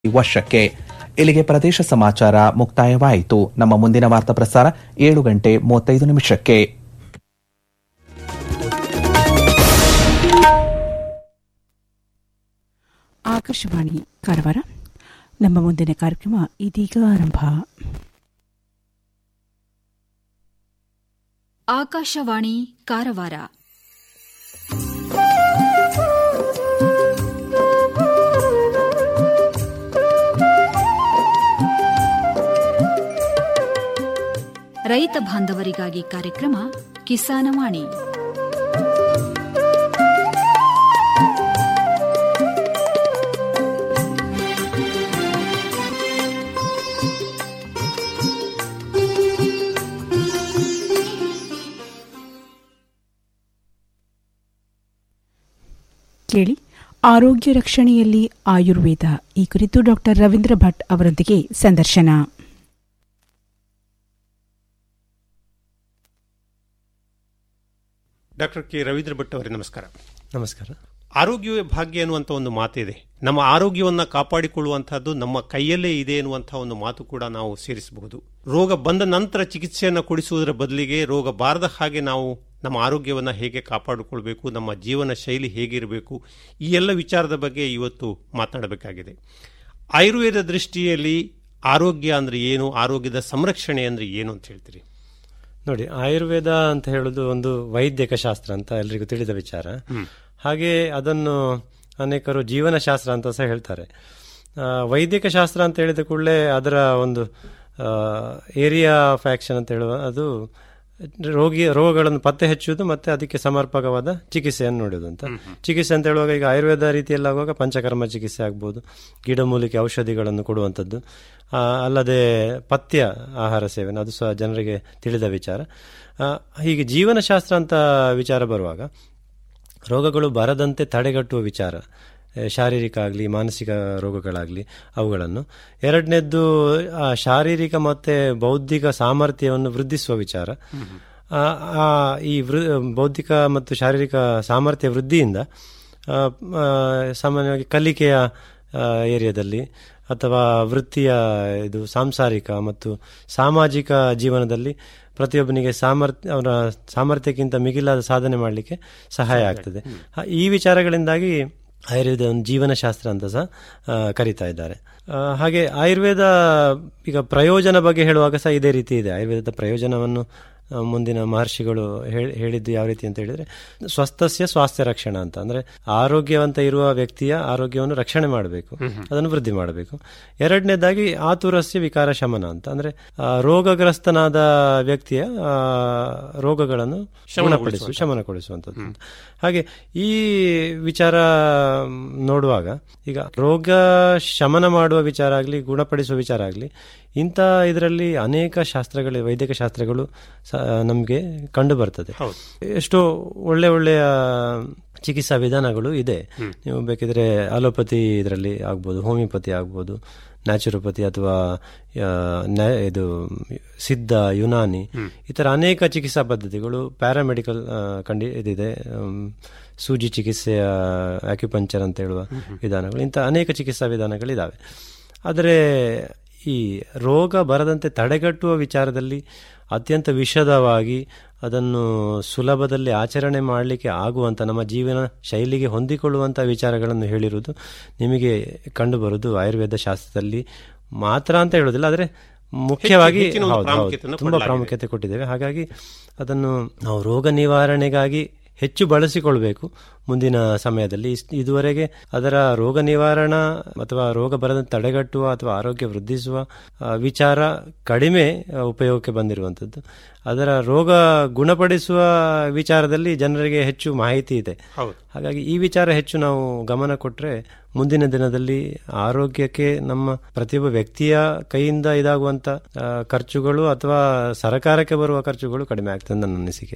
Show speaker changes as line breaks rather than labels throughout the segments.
ವಶಕ್ಕೆ ಇಲ್ಲಿಗೆ ಪ್ರದೇಶ ಸಮಾಚಾರ ಮುಕ್ತಾಯವಾಯಿತು ನಮ್ಮ ಮುಂದಿನ ವಾರ್ತಾ ಪ್ರಸಾರ ಏಳು ಗಂಟೆ ಮೂವತ್ತೈದು ನಿಮಿಷಕ್ಕೆ
ಆಕಾಶವಾಣಿ ಕಾರವಾರ ನಮ್ಮ ಮುಂದಿನ ಕಾರ್ಯಕ್ರಮ ಇದೀಗ ಆರಂಭ
ಆಕಾಶವಾಣಿ ಕಾರವಾರ ರೈತ ಬಾಂಧವರಿಗಾಗಿ ಕಾರ್ಯಕ್ರಮ ಕಿಸಾನವಾಣಿ
ಕೇಳಿ ಆರೋಗ್ಯ ರಕ್ಷಣೆಯಲ್ಲಿ ಆಯುರ್ವೇದ ಈ ಕುರಿತು ಡಾಕ್ಟರ್ ರವೀಂದ್ರ ಭಟ್ ಅವರೊಂದಿಗೆ ಸಂದರ್ಶನ
ಡಾಕ್ಟರ್ ಕೆ ರವೀಂದ್ರ ಭಟ್ ಅವರೇ ನಮಸ್ಕಾರ
ನಮಸ್ಕಾರ
ಆರೋಗ್ಯವೇ ಭಾಗ್ಯ ಎನ್ನುವಂಥ ಒಂದು ಮಾತಿದೆ ನಮ್ಮ ಆರೋಗ್ಯವನ್ನು ಕಾಪಾಡಿಕೊಳ್ಳುವಂತಹದ್ದು ನಮ್ಮ ಕೈಯಲ್ಲೇ ಇದೆ ಎನ್ನುವಂತಹ ಒಂದು ಮಾತು ಕೂಡ ನಾವು ಸೇರಿಸಬಹುದು ರೋಗ ಬಂದ ನಂತರ ಚಿಕಿತ್ಸೆಯನ್ನು ಕೊಡಿಸುವುದರ ಬದಲಿಗೆ ರೋಗ ಬಾರದ ಹಾಗೆ ನಾವು ನಮ್ಮ ಆರೋಗ್ಯವನ್ನು ಹೇಗೆ ಕಾಪಾಡಿಕೊಳ್ಬೇಕು ನಮ್ಮ ಜೀವನ ಶೈಲಿ ಹೇಗಿರಬೇಕು ಈ ಎಲ್ಲ ವಿಚಾರದ ಬಗ್ಗೆ ಇವತ್ತು ಮಾತನಾಡಬೇಕಾಗಿದೆ ಆಯುರ್ವೇದ ದೃಷ್ಟಿಯಲ್ಲಿ ಆರೋಗ್ಯ ಅಂದ್ರೆ ಏನು ಆರೋಗ್ಯದ ಸಂರಕ್ಷಣೆ ಅಂದ್ರೆ ಏನು ಅಂತ ಹೇಳ್ತೀರಿ
ನೋಡಿ ಆಯುರ್ವೇದ ಅಂತ ಹೇಳುದು ಒಂದು ವೈದ್ಯಕ ಶಾಸ್ತ್ರ ಅಂತ ಎಲ್ರಿಗೂ ತಿಳಿದ ವಿಚಾರ ಹಾಗೆ ಅದನ್ನು ಅನೇಕರು ಜೀವನ ಶಾಸ್ತ್ರ ಅಂತ ಸಹ ಹೇಳ್ತಾರೆ ಆ, ವೈದ್ಯಕ ಶಾಸ್ತ್ರ ಅಂತ ಹೇಳಿದ ಕೂಡಲೇ ಅದರ ಒಂದು ಏರಿಯಾ ಆಫ್ ಆಕ್ಷನ್ ಅಂತ ಹೇಳುವ ಅದು ರೋಗಿ ರೋಗಗಳನ್ನು ಪತ್ತೆ ಹಚ್ಚುವುದು ಮತ್ತೆ ಅದಕ್ಕೆ ಸಮರ್ಪಕವಾದ ಚಿಕಿತ್ಸೆಯನ್ನು ನೋಡುವುದು ಅಂತ ಚಿಕಿತ್ಸೆ ಅಂತ ಹೇಳುವಾಗ ಈಗ ಆಯುರ್ವೇದ ರೀತಿಯಲ್ಲಿ ಆಗುವಾಗ ಪಂಚಕರ್ಮ ಚಿಕಿತ್ಸೆ ಆಗ್ಬೋದು ಗಿಡಮೂಲಿಕೆ ಔಷಧಿಗಳನ್ನು ಕೊಡುವಂಥದ್ದು ಆ, ಅಲ್ಲದೆ ಪಥ್ಯ ಆಹಾರ ಸೇವನೆ ಅದು ಸಹ ಜನರಿಗೆ ತಿಳಿದ ವಿಚಾರ ಆ, ಹೀಗೆ ಜೀವನಶಾಸ್ತ್ರ ಅಂತ ವಿಚಾರ ಬರುವಾಗ ರೋಗಗಳು ಬರದಂತೆ ತಡೆಗಟ್ಟುವ ವಿಚಾರ ಆ, ಶಾರೀರಿಕ ಆಗಲಿ ಮಾನಸಿಕ ರೋಗಗಳಾಗಲಿ ಅವುಗಳನ್ನು ಎರಡನೇದ್ದು ಆ ಶಾರೀರಿಕ ಮತ್ತೆ ಬೌದ್ಧಿಕ ಸಾಮರ್ಥ್ಯವನ್ನು ವೃದ್ಧಿಸುವ ವಿಚಾರ ಆ, ಆ, ಈ ವೃ ಬೌದ್ಧಿಕ ಮತ್ತು ಶಾರೀರಿಕ ಸಾಮರ್ಥ್ಯ ವೃದ್ಧಿಯಿಂದ ಆ, ಆ, ಸಾಮಾನ್ಯವಾಗಿ ಕಲಿಕೆಯ ಆ, ಏರಿಯಾದಲ್ಲಿ ಅಥವಾ ವೃತ್ತಿಯ ಇದು ಸಾಂಸಾರಿಕ ಮತ್ತು ಸಾಮಾಜಿಕ ಜೀವನದಲ್ಲಿ ಪ್ರತಿಯೊಬ್ಬನಿಗೆ ಸಾಮರ್ಥ್ಯ ಅವರ ಸಾಮರ್ಥ್ಯಕ್ಕಿಂತ ಮಿಗಿಲಾದ ಸಾಧನೆ ಮಾಡಲಿಕ್ಕೆ ಸಹಾಯ ಆಗ್ತದೆ ಹ, ಈ ವಿಚಾರಗಳಿಂದಾಗಿ ಆಯುರ್ವೇದ ಒಂದು ಜೀವನಶಾಸ್ತ್ರ ಅಂತ ಸಹ ಆ, ಕರೀತಾ ಇದ್ದಾರೆ ಆ, ಹಾಗೆ ಆಯುರ್ವೇದ ಈಗ ಪ್ರಯೋಜನ ಬಗ್ಗೆ ಹೇಳುವಾಗ ಸಹ ಇದೇ ರೀತಿ ಇದೆ ಆಯುರ್ವೇದದ ಪ್ರಯೋಜನವನ್ನು ಆ, ಮುಂದಿನ ಮಹರ್ಷಿಗಳು ಹೇಳ್- ಹೇಳಿದ್ದು ಯಾವ ರೀತಿ ಅಂತ ಹೇಳಿದ್ರೆ ಸ್ವಸ್ಥಸ್ಯ ಸ್ವಾಸ್ಥ್ಯ ರಕ್ಷಣಾ ಅಂತ ಅಂದ್ರೆ ಆರೋಗ್ಯವಂತ ಇರುವ ವ್ಯಕ್ತಿಯ ಆರೋಗ್ಯವನ್ನು ರಕ್ಷಣೆ ಮಾಡಬೇಕು ಅದನ್ನು ವೃದ್ಧಿ ಮಾಡಬೇಕು ಎರಡನೇದಾಗಿ ಆತುರಸ್ಯ ವಿಕಾರ ಶಮನ ಅಂತ ಅಂದ್ರೆ ಆ, ರೋಗಗ್ರಸ್ತನಾದ ವ್ಯಕ್ತಿಯ ಆ, ರೋಗಗಳನ್ನು ಗುಣಪಡಿಸುವ ಶಮನಗೊಳಿಸುವಂಥದ್ದು ಹಾಗೆ ಈ ವಿಚಾರ ಮ್, ನೋಡುವಾಗ ಈಗ ರೋಗ ಶಮನ ಮಾಡುವ ವಿಚಾರ ಆಗಲಿ ಗುಣಪಡಿಸುವ ವಿಚಾರ ಆಗಲಿ ಇಂಥ ಇದರಲ್ಲಿ ಅನೇಕ ಶಾಸ್ತ್ರಗಳು ವೈದ್ಯಕ ಶಾಸ್ತ್ರಗಳು ನಮಗೆ ಕಂಡು ಬರ್ತದೆ ಎಷ್ಟೋ ಒಳ್ಳೆ ಒಳ್ಳೆಯ ಚಿಕಿತ್ಸಾ ವಿಧಾನಗಳು ಇದೆ ನೀವು ಬೇಕಿದ್ರೆ ಅಲೋಪತಿ ಇದರಲ್ಲಿ ಆಗ್ಬೋದು ಹೋಮಿಯೋಪತಿ ಆಗ್ಬೋದು ನ್ಯಾಚುರೋಪತಿ ಅಥವಾ ಆ, ನ್ಯಾ- ಇದು ಸಿದ್ಧ ಯುನಾನಿ ಈ ಥರ ಅನೇಕ ಚಿಕಿತ್ಸಾ ಪದ್ಧತಿಗಳು ಪ್ಯಾರಾಮೆಡಿಕಲ್ ಕಂಡಿ ಇದಿದೆ ಆಮ್, ಸೂಜಿ ಚಿಕಿತ್ಸೆಯ ಆಕ್ಯುಪಂಚರ್ ಅಂತ ಹೇಳುವ ವಿಧಾನಗಳು ಇಂಥ ಅನೇಕ ಚಿಕಿತ್ಸಾ ವಿಧಾನಗಳಿದ್ದಾವೆ ಆದರೆ ಈ ರೋಗ ಬರದಂತೆ ತಡೆಗಟ್ಟುವ ವಿಚಾರದಲ್ಲಿ ಅತ್ಯಂತ ವಿಶದವಾಗಿ ಅದನ್ನು ಸುಲಭದಲ್ಲಿ ಆಚರಣೆ ಮಾಡಲಿಕ್ಕೆ ಆಗುವಂಥ ನಮ್ಮ ಜೀವನ ಶೈಲಿಗೆ ಹೊಂದಿಕೊಳ್ಳುವಂಥ ವಿಚಾರಗಳನ್ನು ಹೇಳಿರುವುದು ನಿಮಗೆ ಕಂಡುಬರುವುದು ಆಯುರ್ವೇದ ಶಾಸ್ತ್ರದಲ್ಲಿ ಮಾತ್ರ ಅಂತ ಹೇಳೋದಿಲ್ಲ ಆದರೆ ಮುಖ್ಯವಾಗಿ
ಹೆಚ್ಚಿನ ಒಂದು
ಹೌದು, ಹೌದು,
ಪ್ರಾಮುಖ್ಯತೆಯನ್ನು
ತುಂಬಾ
ಕೊಡಲಾಗಿದೆ.
ಪ್ರಾಮುಖ್ಯತೆ ಕೊಟ್ಟಿದ್ದೇವೆ ಹಾಗಾಗಿ ಅದನ್ನು ನಾವು ರೋಗ ನಿವಾರಣೆಗಾಗಿ ಹೆಚ್ಚು ಬಳಸಿಕೊಳ್ಬೇಕು ಮುಂದಿನ ಸಮಯದಲ್ಲಿ ಇಸ್- ಇದುವರೆಗೆ ಅದರ ರೋಗ ನಿವಾರಣಾ ಅಥವಾ ರೋಗ ಬರದಂತೆ ತಡೆಗಟ್ಟುವ ಅಥವಾ ಆರೋಗ್ಯ ವೃದ್ಧಿಸುವ ಆ, ವಿಚಾರ ಕಡಿಮೆ ಆ, ಉಪಯೋಗಕ್ಕೆ ಬಂದಿರುವಂಥದ್ದು ಅದರ ರೋಗ ಗುಣಪಡಿಸುವ ವಿಚಾರದಲ್ಲಿ ಜನರಿಗೆ ಹೆಚ್ಚು ಮಾಹಿತಿ ಇದೆ
ಹೌದು.
ಹಾಗಾಗಿ ಈ ವಿಚಾರ ಹೆಚ್ಚು ನಾವು ಗಮನ ಕೊಟ್ಟರೆ ಮುಂದಿನ ದಿನದಲ್ಲಿ ಆರೋಗ್ಯಕ್ಕೆ ನಮ್ಮ ಪ್ರತಿಯೊಬ್ಬ ವ್ಯಕ್ತಿಯ ಕೈಯಿಂದ ಇದಾಗುವಂತ ಆ, ಖರ್ಚುಗಳು ಅಥವಾ ಸರಕಾರಕ್ಕೆ ಬರುವ ಖರ್ಚುಗಳು ಕಡಿಮೆ ಆಗ್ತದೆ ನನ್ನ ಅನಿಸಿಕೆ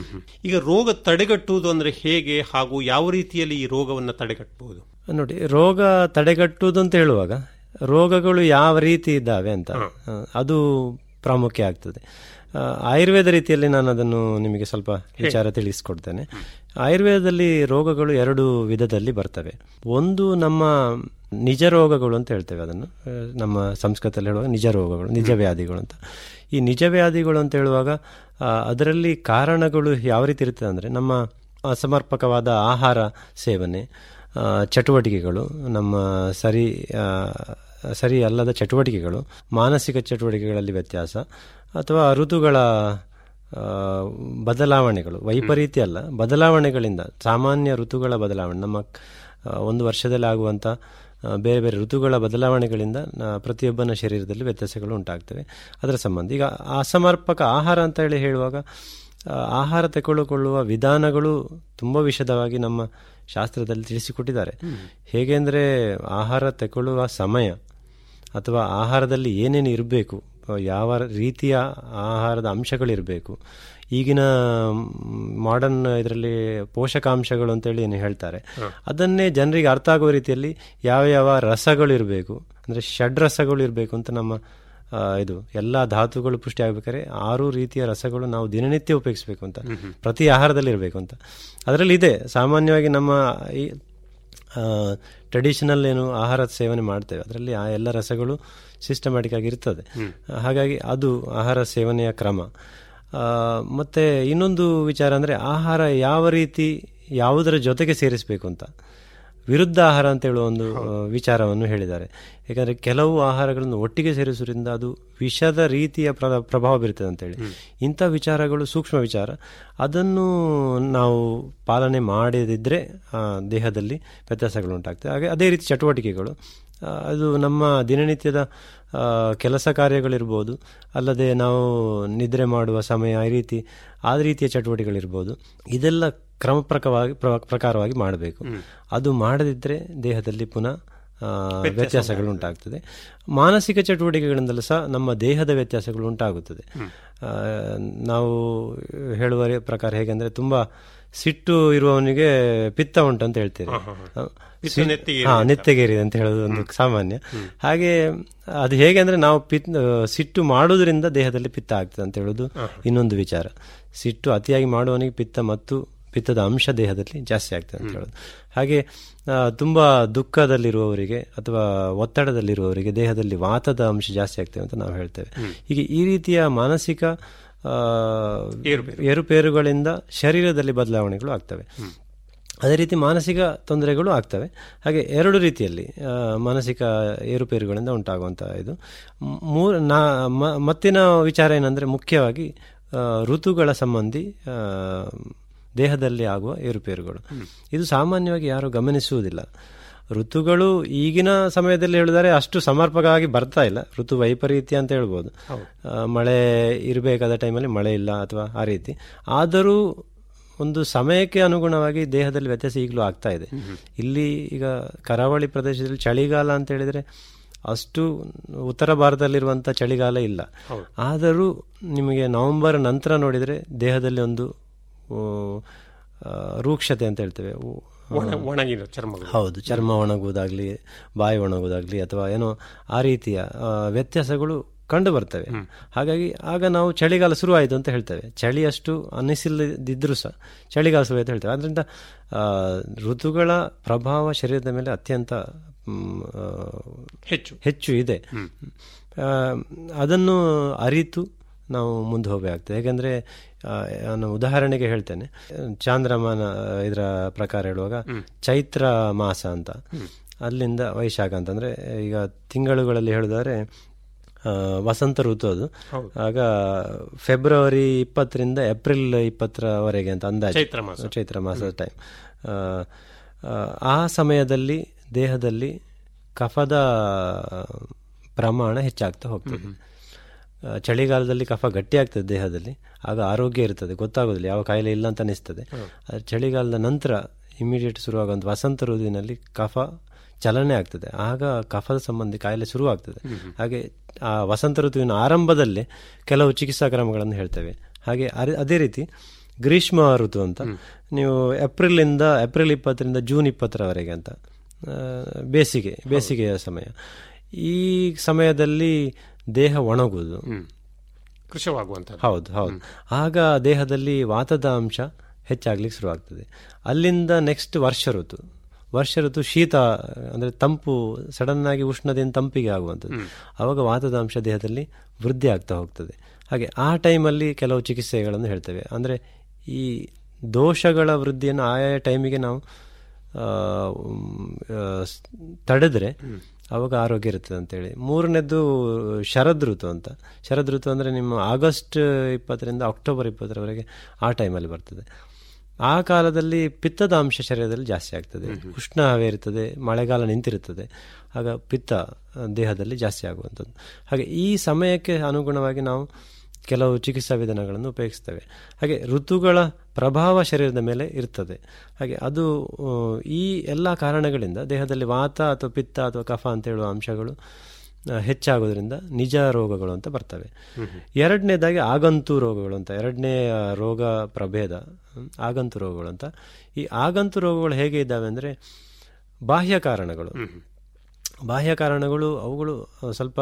ಈಗ ರೋಗ ತಡೆಗಟ್ಟುವುದು ಅಂದ್ರೆ ಹೇಗೆ ಹಾಗೂ ಯಾವ ರೀತಿಯಲ್ಲಿ ಈ ರೋಗವನ್ನು ತಡೆಗಟ್ಟಬಹುದು
ನೋಡಿ ರೋಗ ತಡೆಗಟ್ಟುವುದು ಅಂತ ಹೇಳುವಾಗ ರೋಗಗಳು ಯಾವ ರೀತಿ ಇದ್ದಾವೆ ಅಂತ ಆ, ಅದು ಪ್ರಾಮುಖ್ಯ ಆಗ್ತದೆ ಆ, ಆಯುರ್ವೇದ ರೀತಿಯಲ್ಲಿ ನಾನು ಅದನ್ನು ನಿಮಗೆ ಸ್ವಲ್ಪ ವಿಚಾರ ತಿಳಿಸ್ಕೊಡ್ತೇನೆ ಆಯುರ್ವೇದದಲ್ಲಿ ರೋಗಗಳು ಎರಡು ವಿಧದಲ್ಲಿ ಬರ್ತವೆ ಒಂದು ನಮ್ಮ ನಿಜ ರೋಗಗಳು ಅಂತ ಹೇಳ್ತೇವೆ ಅದನ್ನು ಆ, ನಮ್ಮ ಸಂಸ್ಕೃತದಲ್ಲಿ ಹೇಳುವಾಗ ನಿಜ ರೋಗಗಳು ನಿಜ ವ್ಯಾಧಿಗಳು ಅಂತ ಈ ನಿಜ ವ್ಯಾಧಿಗಳು ಅಂತ ಹೇಳುವಾಗ ಆ, ಅದರಲ್ಲಿ ಕಾರಣಗಳು ಯಾವ ರೀತಿ ಇರ್ತದೆ ಅಂದರೆ ನಮ್ಮ ಅಸಮರ್ಪಕವಾದ ಆಹಾರ ಸೇವನೆ ಆ, ಚಟುವಟಿಕೆಗಳು ನಮ್ಮ ಸರಿ ಆ, ಸರಿ ಅಲ್ಲದ ಚಟುವಟಿಕೆಗಳು ಮಾನಸಿಕ ಚಟುವಟಿಕೆಗಳಲ್ಲಿ ವ್ಯತ್ಯಾಸ ಅಥವಾ ಋತುಗಳ ಆ, ಬದಲಾವಣೆಗಳು ವೈಪರೀತ್ಯ ಅಲ್ಲ ಬದಲಾವಣೆಗಳಿಂದ ಸಾಮಾನ್ಯ ಋತುಗಳ ಬದಲಾವಣೆ ನಮ್ಮ ಆ, ಒಂದು ವರ್ಷದಲ್ಲಿ ಆಗುವಂಥ ಆ, ಬೇರೆ ಬೇರೆ ಋತುಗಳ ಬದಲಾವಣೆಗಳಿಂದ ಆ, ಪ್ರತಿಯೊಬ್ಬನ ಶರೀರದಲ್ಲಿ ವ್ಯತ್ಯಾಸಗಳು ಉಂಟಾಗ್ತವೆ ಅದರ ಸಂಬಂಧ ಈಗ ಅಸಮರ್ಪಕ ಆಹಾರ ಅಂತ ಹೇಳಿ ಹೇಳುವಾಗ ಆ, ಆಹಾರ ತೆಗೆದುಕೊಳ್ಳುವ ವಿಧಾನಗಳು ತುಂಬ ವಿಶದವಾಗಿ ನಮ್ಮ ಶಾಸ್ತ್ರದಲ್ಲಿ ತಿಳಿಸಿಕೊಟ್ಟಿದ್ದಾರೆ ಹೇಗೆ ಅಂದರೆ ಆಹಾರ ತೆಗೊಳ್ಳುವ ಸಮಯ ಅಥವಾ ಆಹಾರದಲ್ಲಿ ಏನೇನು ಇರಬೇಕು ಯಾವ ರೀತಿಯ ಆಹಾರದ ಅಂಶಗಳಿರಬೇಕು ಈಗಿನ ಮಾಡರ್ನ್ ಇದರಲ್ಲಿ ಪೋಷಕಾಂಶಗಳು ಅಂತೇಳಿ ಏನು ಹೇಳ್ತಾರೆ ಅದನ್ನೇ ಜನರಿಗೆ ಅರ್ಥ ಆಗುವ ರೀತಿಯಲ್ಲಿ ಯಾವ ಯಾವ ರಸಗಳು ಇರಬೇಕು ಅಂದರೆ ಷಡ್ರಸಗಳು ಇರಬೇಕು ಅಂತ ನಮ್ಮ ಆ, ಇದು ಎಲ್ಲ ಧಾತುಗಳು ಪುಷ್ಟಿ ಆಗ್ಬೇಕಾದ್ರೆ ಆರು ರೀತಿಯ ರಸಗಳು ನಾವು ದಿನನಿತ್ಯ ಉಪಯೋಗಿಸಬೇಕು ಅಂತ ಪ್ರತಿ ಆಹಾರದಲ್ಲಿ ಇರಬೇಕು ಅಂತ ಅದರಲ್ಲಿ ಇದೆ ಸಾಮಾನ್ಯವಾಗಿ ನಮ್ಮ ಈ ಟ್ರೆಡಿಷನಲ್ ಏನು ಆಹಾರ ಸೇವನೆ ಮಾಡ್ತೇವೆ ಅದರಲ್ಲಿ ಆ ಎಲ್ಲ ರಸಗಳು ಸಿಸ್ಟಮ್ಯಾಟಿಕ್ ಆಗಿ ಇರ್ತದೆ ಹಾಗಾಗಿ ಅದು ಆಹಾರ ಸೇವನೆಯ ಕ್ರಮ ಆ, ಮತ್ತೆ ಇನ್ನೊಂದು ವಿಚಾರ ಅಂದರೆ ಆಹಾರ ಯಾವ ರೀತಿ ಯಾವುದರ ಜೊತೆಗೆ ಸೇರಿಸಬೇಕು ಅಂತ ವಿರುದ್ಧ ಆಹಾರ ಅಂತ ಹೇಳುವ ಒಂದು ಆ, ವಿಚಾರವನ್ನು ಹೇಳಿದ್ದಾರೆ ಯಾಕಂದರೆ ಕೆಲವು ಆಹಾರಗಳನ್ನು ಒಟ್ಟಿಗೆ ಸೇರಿಸುವುದರಿಂದ ಅದು ವಿಷದ ರೀತಿಯ ಪ್ರ ಪ್ರಭಾವ ಬೀರ್ತದೆ ಅಂತೇಳಿ ಇಂಥ ವಿಚಾರಗಳು ಸೂಕ್ಷ್ಮ ವಿಚಾರ ಅದನ್ನು ನಾವು ಪಾಲನೆ ಮಾಡದಿದ್ದರೆ ಆ, ದೇಹದಲ್ಲಿ ವ್ಯತ್ಯಾಸಗಳು ಉಂಟಾಗ್ತದೆ ಹಾಗೆ ಅದೇ ರೀತಿ ಚಟುವಟಿಕೆಗಳು ಆ, ಅದು ನಮ್ಮ ದಿನನಿತ್ಯದ ಆ, ಕೆಲಸ ಕಾರ್ಯಗಳಿರ್ಬೋದು ಅಲ್ಲದೆ ನಾವು ನಿದ್ರೆ ಮಾಡುವ ಸಮಯ ಈ ರೀತಿ ಆ ರೀತಿಯ ಚಟುವಟಿಕೆಗಳಿರ್ಬೋದು ಇದೆಲ್ಲ ಕ್ರಮ ಪ್ರಕವಾಗಿ ಪ್ರ- ಪ್ರಕಾರವಾಗಿ ಮಾಡಬೇಕು ಅದು ಮಾಡದಿದ್ದರೆ ದೇಹದಲ್ಲಿ ಪುನಃ ಆ, ವ್ಯತ್ಯಾಸಗಳು ಉಂಟಾಗ್ತದೆ ಮಾನಸಿಕ ಚಟುವಟಿಕೆಗಳಿಂದಲೂ ಸಹ ನಮ್ಮ ದೇಹದ ವ್ಯತ್ಯಾಸಗಳು ಉಂಟಾಗುತ್ತದೆ ಆ, ನಾವು ಹೇಳುವ ರೇ- ಪ್ರಕಾರ ಹೇಗೆಂದ್ರೆ ತುಂಬಾ ಸಿಟ್ಟು ಇರುವವನಿಗೆ ಪಿತ್ತ ಉಂಟು ಅಂತ ಹೇಳ್ತೀರಿ
ಪಿತ್ತ ನೆತ್ತಿಗೇರಿದೆ
ಹಾ ನೆತ್ತಿಗೇರಿದೆ ಅಂತ ಹೇಳೋದು ಒಂದು ಸಾಮಾನ್ಯ ಹಾಗೆ ಅದು ಹೇಗೆ ಅಂದ್ರೆ ನಾವು ಪಿತ್ ಸಿಟ್ಟು ಮಾಡೋದ್ರಿಂದ ದೇಹದಲ್ಲಿ ಪಿತ್ತ ಆಗ್ತದೆ ಅಂತ ಹೇಳೋದು ಇನ್ನೊಂದು ವಿಚಾರ ಸಿಟ್ಟು ಅತಿಯಾಗಿ ಮಾಡುವವನಿಗೆ ಪಿತ್ತ ಮತ್ತು ಪಿತ್ತದ ಅಂಶ ದೇಹದಲ್ಲಿ ಜಾಸ್ತಿ ಆಗ್ತದೆ ಅಂತ ಹೇಳೋದು ಹಾಗೆ ಆ, ತುಂಬಾ ದುಃಖದಲ್ಲಿರುವವರಿಗೆ ಅಥವಾ ಒತ್ತಡದಲ್ಲಿರುವವರಿಗೆ ದೇಹದಲ್ಲಿ ವಾತದ ಅಂಶ ಜಾಸ್ತಿ ಆಗ್ತದೆ ಅಂತ ನಾವು ಹೇಳ್ತೇವೆ ಹೀಗೆ ಈ ರೀತಿಯ ಮಾನಸಿಕ ಆ, ಏರುಪೇರುಗಳಿಂದ ಶರೀರದಲ್ಲಿ ಬದಲಾವಣೆಗಳು ಆಗ್ತವೆ ಅದೇ ರೀತಿ ಮಾನಸಿಕ ತೊಂದರೆಗಳು ಆಗ್ತವೆ ಹಾಗೆ ಎರಡು ರೀತಿಯಲ್ಲಿ ಆ, ಮಾನಸಿಕ ಏರುಪೇರುಗಳಿಂದ ಉಂಟಾಗುವಂಥ ಇದು ಮೂರು ನಾ ಮ- ಮತ್ತಿನ ವಿಚಾರ ಏನಂದರೆ ಮುಖ್ಯವಾಗಿ ಆ, ಋತುಗಳ ಸಂಬಂಧಿ ಆ, ದೇಹದಲ್ಲಿ ಆಗುವ ಏರುಪೇರುಗಳು ಇದು ಸಾಮಾನ್ಯವಾಗಿ ಯಾರು ಗಮನಿಸುವುದಿಲ್ಲ ಋತುಗಳು ಈಗಿನ ಸಮಯದಲ್ಲಿ ಹೇಳಿದರೆ ಅಷ್ಟು ಸಮರ್ಪಕವಾಗಿ ಬರ್ತಾ ಇಲ್ಲ ಋತು ವೈಪರೀತ್ಯ ಅಂತ ಹೇಳ್ಬೋದು ಆ, ಮಳೆ ಇರಬೇಕಾದ ಟೈಮಲ್ಲಿ ಮಳೆ ಇಲ್ಲ ಅಥವಾ ಆ ರೀತಿ ಆದರೂ ಒಂದು ಸಮಯಕ್ಕೆ ಅನುಗುಣವಾಗಿ ದೇಹದಲ್ಲಿ ವ್ಯತ್ಯಾಸ ಈಗಲೂ ಆಗ್ತಾ ಇದೆ ಇಲ್ಲಿ ಈಗ ಕರಾವಳಿ ಪ್ರದೇಶದಲ್ಲಿ ಚಳಿಗಾಲ ಅಂತ ಹೇಳಿದ್ರೆ ಅಷ್ಟು ಉತ್ತರ ಭಾರತದಲ್ಲಿರುವಂಥ ಚಳಿಗಾಲ ಇಲ್ಲ ಆದರೂ ನಿಮಗೆ ನವೆಂಬರ್ ನಂತರ ನೋಡಿದರೆ ದೇಹದಲ್ಲಿ ಒಂದು ಆ, ಆ, ರೂಕ್ಷತೆ ಅಂತ ಹೇಳ್ತೇವೆ ಉ-
ಒಣ- ಒಣಗಿರೋ ಚರ್ಮಗಳು
ಹೌದು ಚರ್ಮ ಒಣಗುವುದಾಗ್ಲಿ ಬಾಯಿ ಒಣಗುವುದಾಗ್ಲಿ ಅಥವಾ ಏನೋ ಆ ರೀತಿಯ ಆ, ವ್ಯತ್ಯಾಸಗಳು ಕಂಡು ಬರ್ತವೆ ಹಾಗಾಗಿ ಆಗ ನಾವು ಚಳಿಗಾಲ ಶುರುವಾಯಿತು ಅಂತ ಹೇಳ್ತೇವೆ ಚಳಿ ಅಷ್ಟು ಅನ್ನಿಸಿಲ್ಲದಿದ್ರೂ ಸಹ ಚಳಿಗಾಲ ಶುರು ಅಂತ ಹೇಳ್ತೇವೆ ಅದರಿಂದ ಆ, ಋತುಗಳ ಪ್ರಭಾವ ಶರೀರದ ಮೇಲೆ ಅತ್ಯಂತ ಮ್, ಆ,
ಹೆಚ್ಚು
ಹೆಚ್ಚು ಇದೆ ಆ, ಅದನ್ನು ಅರಿತು ನಾವು ಮುಂದೆ ಹೋಗಬೇಕಾಗ್ತದೆ ಯಾಕಂದ್ರೆ ಆ, ನಾನು ಉದಾಹರಣೆಗೆ ಹೇಳ್ತೇನೆ ಚಾಂದ್ರಮಾನ ಇದರ ಪ್ರಕಾರ ಹೇಳುವಾಗ ಚೈತ್ರ ಮಾಸ ಅಂತ ಅಲ್ಲಿಂದ ವೈಶಾಖ ಅಂತಂದ್ರೆ ಈಗ ತಿಂಗಳುಗಳಲ್ಲಿ ಹೇಳಿದರೆ ಆ, ವಸಂತ ಋತು ಅದು ಆಗ ಫೆಬ್ರವರಿ ಇಪ್ಪತ್ತರಿಂದ ಏಪ್ರಿಲ್ ಇಪ್ಪತ್ತರವರೆಗೆ ಅಂತ ಅಂದಾಜು
ಚೈತ್ರ ಮಾಸ.
ಚೈತ್ರ ಮಾಸದ ಟೈಮ್ ಆ ಸಮಯದಲ್ಲಿ ದೇಹದಲ್ಲಿ ಕಫದ ಪ್ರಮಾಣ ಹೆಚ್ಚಾಗ್ತಾ ಹೋಗ್ತದೆ ಆ, ಚಳಿಗಾಲದಲ್ಲಿ ಕಫ ಗಟ್ಟಿ ಆಗ್ತದೆ ದೇಹದಲ್ಲಿ ಆಗ ಆರೋಗ್ಯ ಇರ್ತದೆ ಗೊತ್ತಾಗೋದಿಲ್ಲ ಯಾವ ಕಾಯಿಲೆ ಇಲ್ಲ ಅಂತ ಅನಿಸ್ತದೆ ಆದ್ರೆ ಚಳಿಗಾಲದ ನಂತರ ಇಮಿಡಿಯೇಟ್ ಶುರುವಾಗುವಂಥ ವಸಂತ ಋತುವಿನಲ್ಲಿ ಕಫ ಚಲನೆ ಆಗ್ತದೆ ಆಗ ಕಫದ ಸಂಬಂಧಿ ಕಾಯಿಲೆ ಶುರುವಾಗ್ತದೆ ಹಾಗೆ ಆ ವಸಂತ ಋತುವಿನ ಆರಂಭದಲ್ಲೇ ಕೆಲವು ಚಿಕಿತ್ಸಾ ಕ್ರಮಗಳನ್ನು ಹೇಳ್ತೇವೆ ಹಾಗೆ ಅರೆ- ಅದೇ ರೀತಿ ಗ್ರೀಷ್ಮ ಋತು ಅಂತ ನೀವು ಏಪ್ರಿಲಿಂದ ಏಪ್ರಿಲ್ ಇಪ್ಪತ್ತರಿಂದ ಜೂನ್ ಇಪ್ಪತ್ತರವರೆಗೆ ಅಂತ ಆ, ಬೇಸಿಗೆ ಬೇಸಿಗೆಯ ಸಮಯ ಈ ಸಮಯದಲ್ಲಿ ದೇಹ ಒಣಗುವುದು
ಕೃಶವಾಗುವಂಥದ್ದು
ಹೌದು ಹೌದು ಆಗ ದೇಹದಲ್ಲಿ ವಾತದ ಅಂಶ ಹೆಚ್ಚಾಗ್ಲಿಕ್ಕೆ ಶುರುವಾಗ್ತದೆ ಅಲ್ಲಿಂದ ನೆಕ್ಸ್ಟ್ ವರ್ಷ ಋತು ವರ್ಷ ಋತು ಶೀತ ಅಂದರೆ ತಂಪು ಸಡನ್ ಆಗಿ ಉಷ್ಣದಿಂದ ತಂಪಿಗೆ ಆಗುವಂಥದ್ದು ಆವಾಗ ವಾತದ ಅಂಶ ದೇಹದಲ್ಲಿ ವೃದ್ಧಿ ಆಗ್ತಾ ಹೋಗ್ತದೆ ಹಾಗೆ ಆ ಟೈಮಲ್ಲಿ ಕೆಲವು ಚಿಕಿತ್ಸೆಗಳನ್ನು ಹೇಳ್ತೇವೆ ಅಂದರೆ ಈ ದೋಷಗಳ ವೃದ್ಧಿಯನ್ನು ಆಯಾ ಟೈಮಿಗೆ ನಾವು ಆ, ಮ್, ಆ, ಸ್- ತಡೆದ್ರೆ ಅವಾಗ ಆರೋಗ್ಯ ಇರ್ತದೆ ಅಂತೇಳಿ ಮೂರನೇದ್ದು ಶರದ್ ಋತು ಅಂತ ಶರದ್ ಋತು ಅಂದರೆ ನಿಮ್ಮ ಆಗಸ್ಟ್ ಇಪ್ಪತ್ತರಿಂದ ಅಕ್ಟೋಬರ್ ಇಪ್ಪತ್ತರವರೆಗೆ ಆ ಟೈಮಲ್ಲಿ ಬರ್ತದೆ ಆ ಕಾಲದಲ್ಲಿ ಪಿತ್ತದ ಅಂಶ ಶರೀರದಲ್ಲಿ ಜಾಸ್ತಿ ಆಗ್ತದೆ ಉಷ್ಣ ಹವೆ ಇರ್ತದೆ ಮಳೆಗಾಲ ನಿಂತಿರುತ್ತದೆ ಆಗ ಪಿತ್ತ ಆ, ದೇಹದಲ್ಲಿ ಜಾಸ್ತಿ ಆಗುವಂಥದ್ದು ಹಾಗೆ ಈ ಸಮಯಕ್ಕೆ ಅನುಗುಣವಾಗಿ ನಾವು ಕೆಲವು ಚಿಕಿತ್ಸಾ ವಿಧಾನಗಳನ್ನು ಉಪಯೋಗಿಸ್ತೇವೆ ಹಾಗೆ ಋತುಗಳ ಪ್ರಭಾವ ಶರೀರದ ಮೇಲೆ ಇರ್ತದೆ ಹಾಗೆ ಅದು ಆ, ಈ ಎಲ್ಲ ಕಾರಣಗಳಿಂದ ದೇಹದಲ್ಲಿ ವಾತ ಅಥವಾ ಪಿತ್ತ ಅಥವಾ ಕಫ ಅಂತ ಹೇಳುವ ಅಂಶಗಳು ಆ, ಹೆಚ್ಚಾಗೋದ್ರಿಂದ ನಿಜ ರೋಗಗಳು ಅಂತ ಬರ್ತವೆ ಎರಡನೇದಾಗಿ ಆಗಂತು ರೋಗಗಳು ಅಂತ ಎರಡನೇ ಆ, ರೋಗ ಪ್ರಭೇದ ಹ್ಮ್, ಆಗಂತು ರೋಗಗಳು ಅಂತ ಈ ಆಗಂತು ರೋಗಗಳು ಹೇಗೆ ಇದ್ದಾವೆ ಅಂದರೆ ಬಾಹ್ಯ ಕಾರಣಗಳು ಬಾಹ್ಯ ಕಾರಣಗಳು ಅವುಗಳು ಆ, ಸ್ವಲ್ಪ